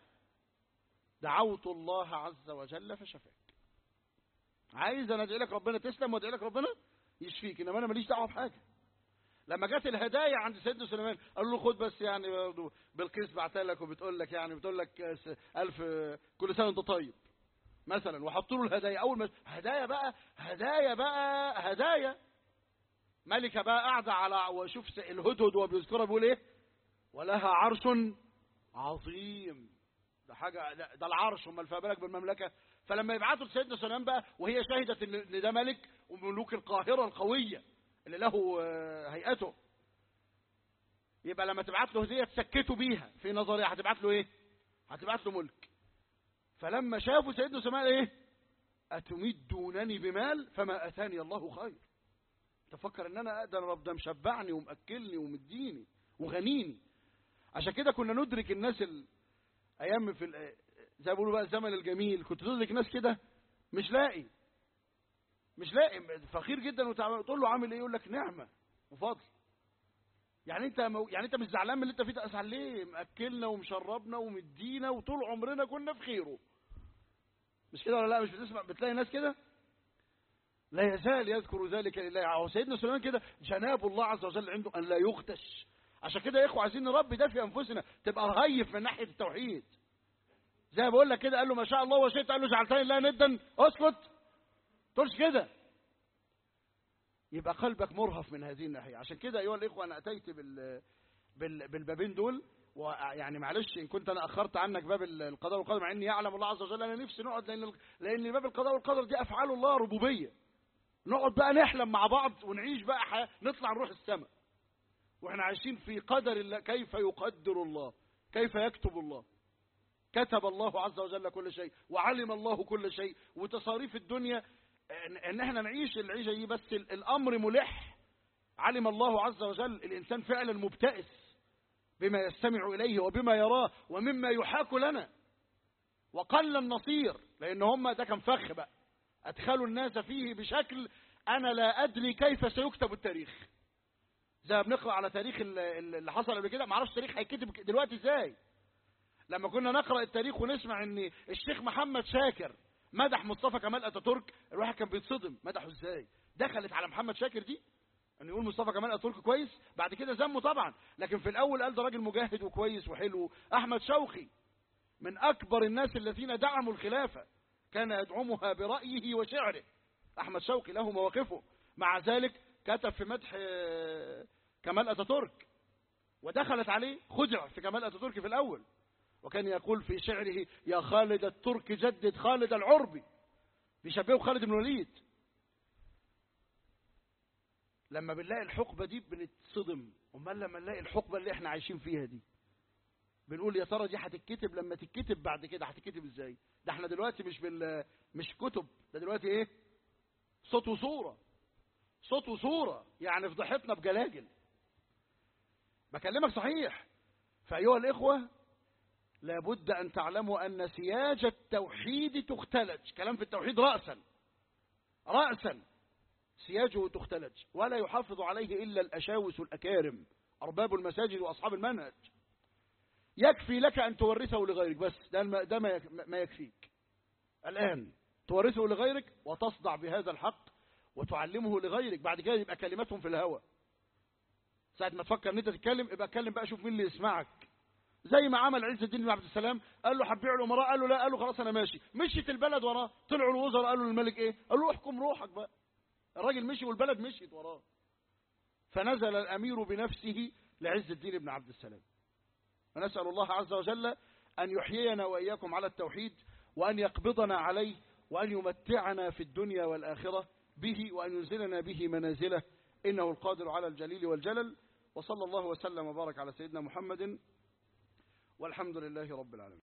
دعوت الله عز وجل فشفاك عايز انا ادعي لك ربنا تسلم وادعي لك ربنا يشفيك انما انا ماليش دعوه بحاجه لما جت الهدايا عند سيدنا سليمان قال له خد بس يعني برضه بالقيس بعتها لك وبتقول لك يعني بتقول لك ألف كل سنه وانت طيب مثلا وحطوا له الهدايا اول ما هدايا بقى هدايا بقى هدايا ملكه بقى قاعده على وشوف الهدهد وهو بيذكرها بيقول ايه ولها عرش عظيم ده حاجه ده, ده العرش امال فما بالك بالمملكه فلما يبعتوا لسيدنا سليمان بقى وهي شهدت ان إن ده ملك وملوك القاهره القويه اللي له آه، هيئته يبقى لما تبعت له هديه تسكته بيها في نظري هتبعت له ايه هتبعت له ملك فلما شافوا سيدنا سليمان ايه اتمدونني بمال فما اتاني الله خير تفكر ان انا اقدر رب ده مشبعني ومأكلني ومديني وغنيني عشان كده كنا ندرك الناس ال... ايام في ال... زي ما بيقولوا بقى الزمن الجميل كنت تدرك ناس كده مش لاقي مش لاقي فقير جدا وتعبان تقول له عامل ايه يقول لك نعمه وفضل يعني انت مو... يعني انت مش زعلان من اللي انت فيه ده ازعل ليه مأكلنا ومشربنا ومدينا وطول عمرنا كنا في خيره مش كده ولا لا مش بتسمع بتلاقي ناس كده لا يزال يذكر ذلك لله هو سيدنا سليمان كده جناب الله عز وجل عنده ان لا يغتش عشان كده يا اخوه عايزين نربي ده في انفسنا تبقى رهيف من ناحيه التوحيد زي ما بقول لك كده قال له ما شاء الله وشئت قال له جعلتني لا ندا اسكت تقولش كده يبقى قلبك مرهف من هذه الناحيه عشان كده ايها الاخوه انا اتيت بال بال بالبابين دول ويعني معلش ان كنت انا اخرت عنك باب القضاء والقدر مع اني يعلم الله عز وجل انا نفسي نقعد لان لان باب القضاء والقدر دي افعال الله ربوبيه نقعد بقى نحلم مع بعض ونعيش بقى حياة نطلع نروح السماء واحنا عايشين في قدر الله كيف يقدر الله كيف يكتب الله كتب الله عز وجل كل شيء وعلم الله كل شيء وتصاريف الدنيا ان احنا نعيش العيشه دي بس الامر ملح علم الله عز وجل الانسان فعلا مبتئس بما يستمع اليه وبما يراه ومما يحاك لنا وقل النصير لان هم ده كان فخ بقى ادخلوا الناس فيه بشكل انا لا ادري كيف سيكتب التاريخ زي ما بنقرا على تاريخ اللي حصل قبل كده ما اعرفش التاريخ هيتكتب دلوقتي ازاي لما كنا نقرا التاريخ ونسمع ان الشيخ محمد شاكر مدح مصطفى كمال اتاتورك الواحد كان بيتصدم مدحه ازاي دخلت على محمد شاكر دي ان يقول مصطفى كمال اتاتورك كويس بعد كده ذمه طبعا لكن في الاول قال ده راجل مجاهد وكويس وحلو احمد شوقي من اكبر الناس الذين دعموا الخلافه كان يدعمها برايه وشعره احمد شوقي له مواقفه مع ذلك كتب في مدح كمال اتاتورك ودخلت عليه خدع في كمال اتاتورك في الاول وكان يقول في شعره يا خالد الترك جدد خالد العربي بيشبهه خالد بن الوليد لما بنلاقي الحقبة دي بنتصدم امال لما نلاقي الحقبة اللي احنا عايشين فيها دي بنقول يا ترى دي هتتكتب لما تتكتب بعد كده هتتكتب ازاي ده احنا دلوقتي مش بال مش كتب ده دلوقتي ايه صوت وصورة صوت وصورة يعني فضحتنا بجلاجل بكلمك صحيح فأيها الإخوة لابد أن تعلموا أن سياج التوحيد تختلج كلام في التوحيد رأسا رأسا سياجه تختلج ولا يحافظ عليه إلا الأشاوس الأكارم أرباب المساجد وأصحاب المنهج يكفي لك أن تورثه لغيرك بس ده, ده ما يكفيك الآن تورثه لغيرك وتصدع بهذا الحق وتعلمه لغيرك بعد كده يبقى كلمتهم في الهوى ساعة ما تفكر ان انت تتكلم يبقى اتكلم بقى شوف مين اللي يسمعك زي ما عمل عز الدين بن عبد السلام قال له هتبيع الامراء قال له لا قال له خلاص انا ماشي مشيت البلد وراه طلعوا الوزراء قالوا للملك ايه قال له احكم روحك بقى الراجل مشي والبلد مشيت وراه فنزل الامير بنفسه لعز الدين بن عبد السلام ونسال الله عز وجل ان يحيينا واياكم على التوحيد وان يقبضنا عليه وان يمتعنا في الدنيا والاخره به وان ينزلنا به منازله انه القادر على الجليل والجلل وصلى الله وسلم وبارك على سيدنا محمد والحمد لله رب العالمين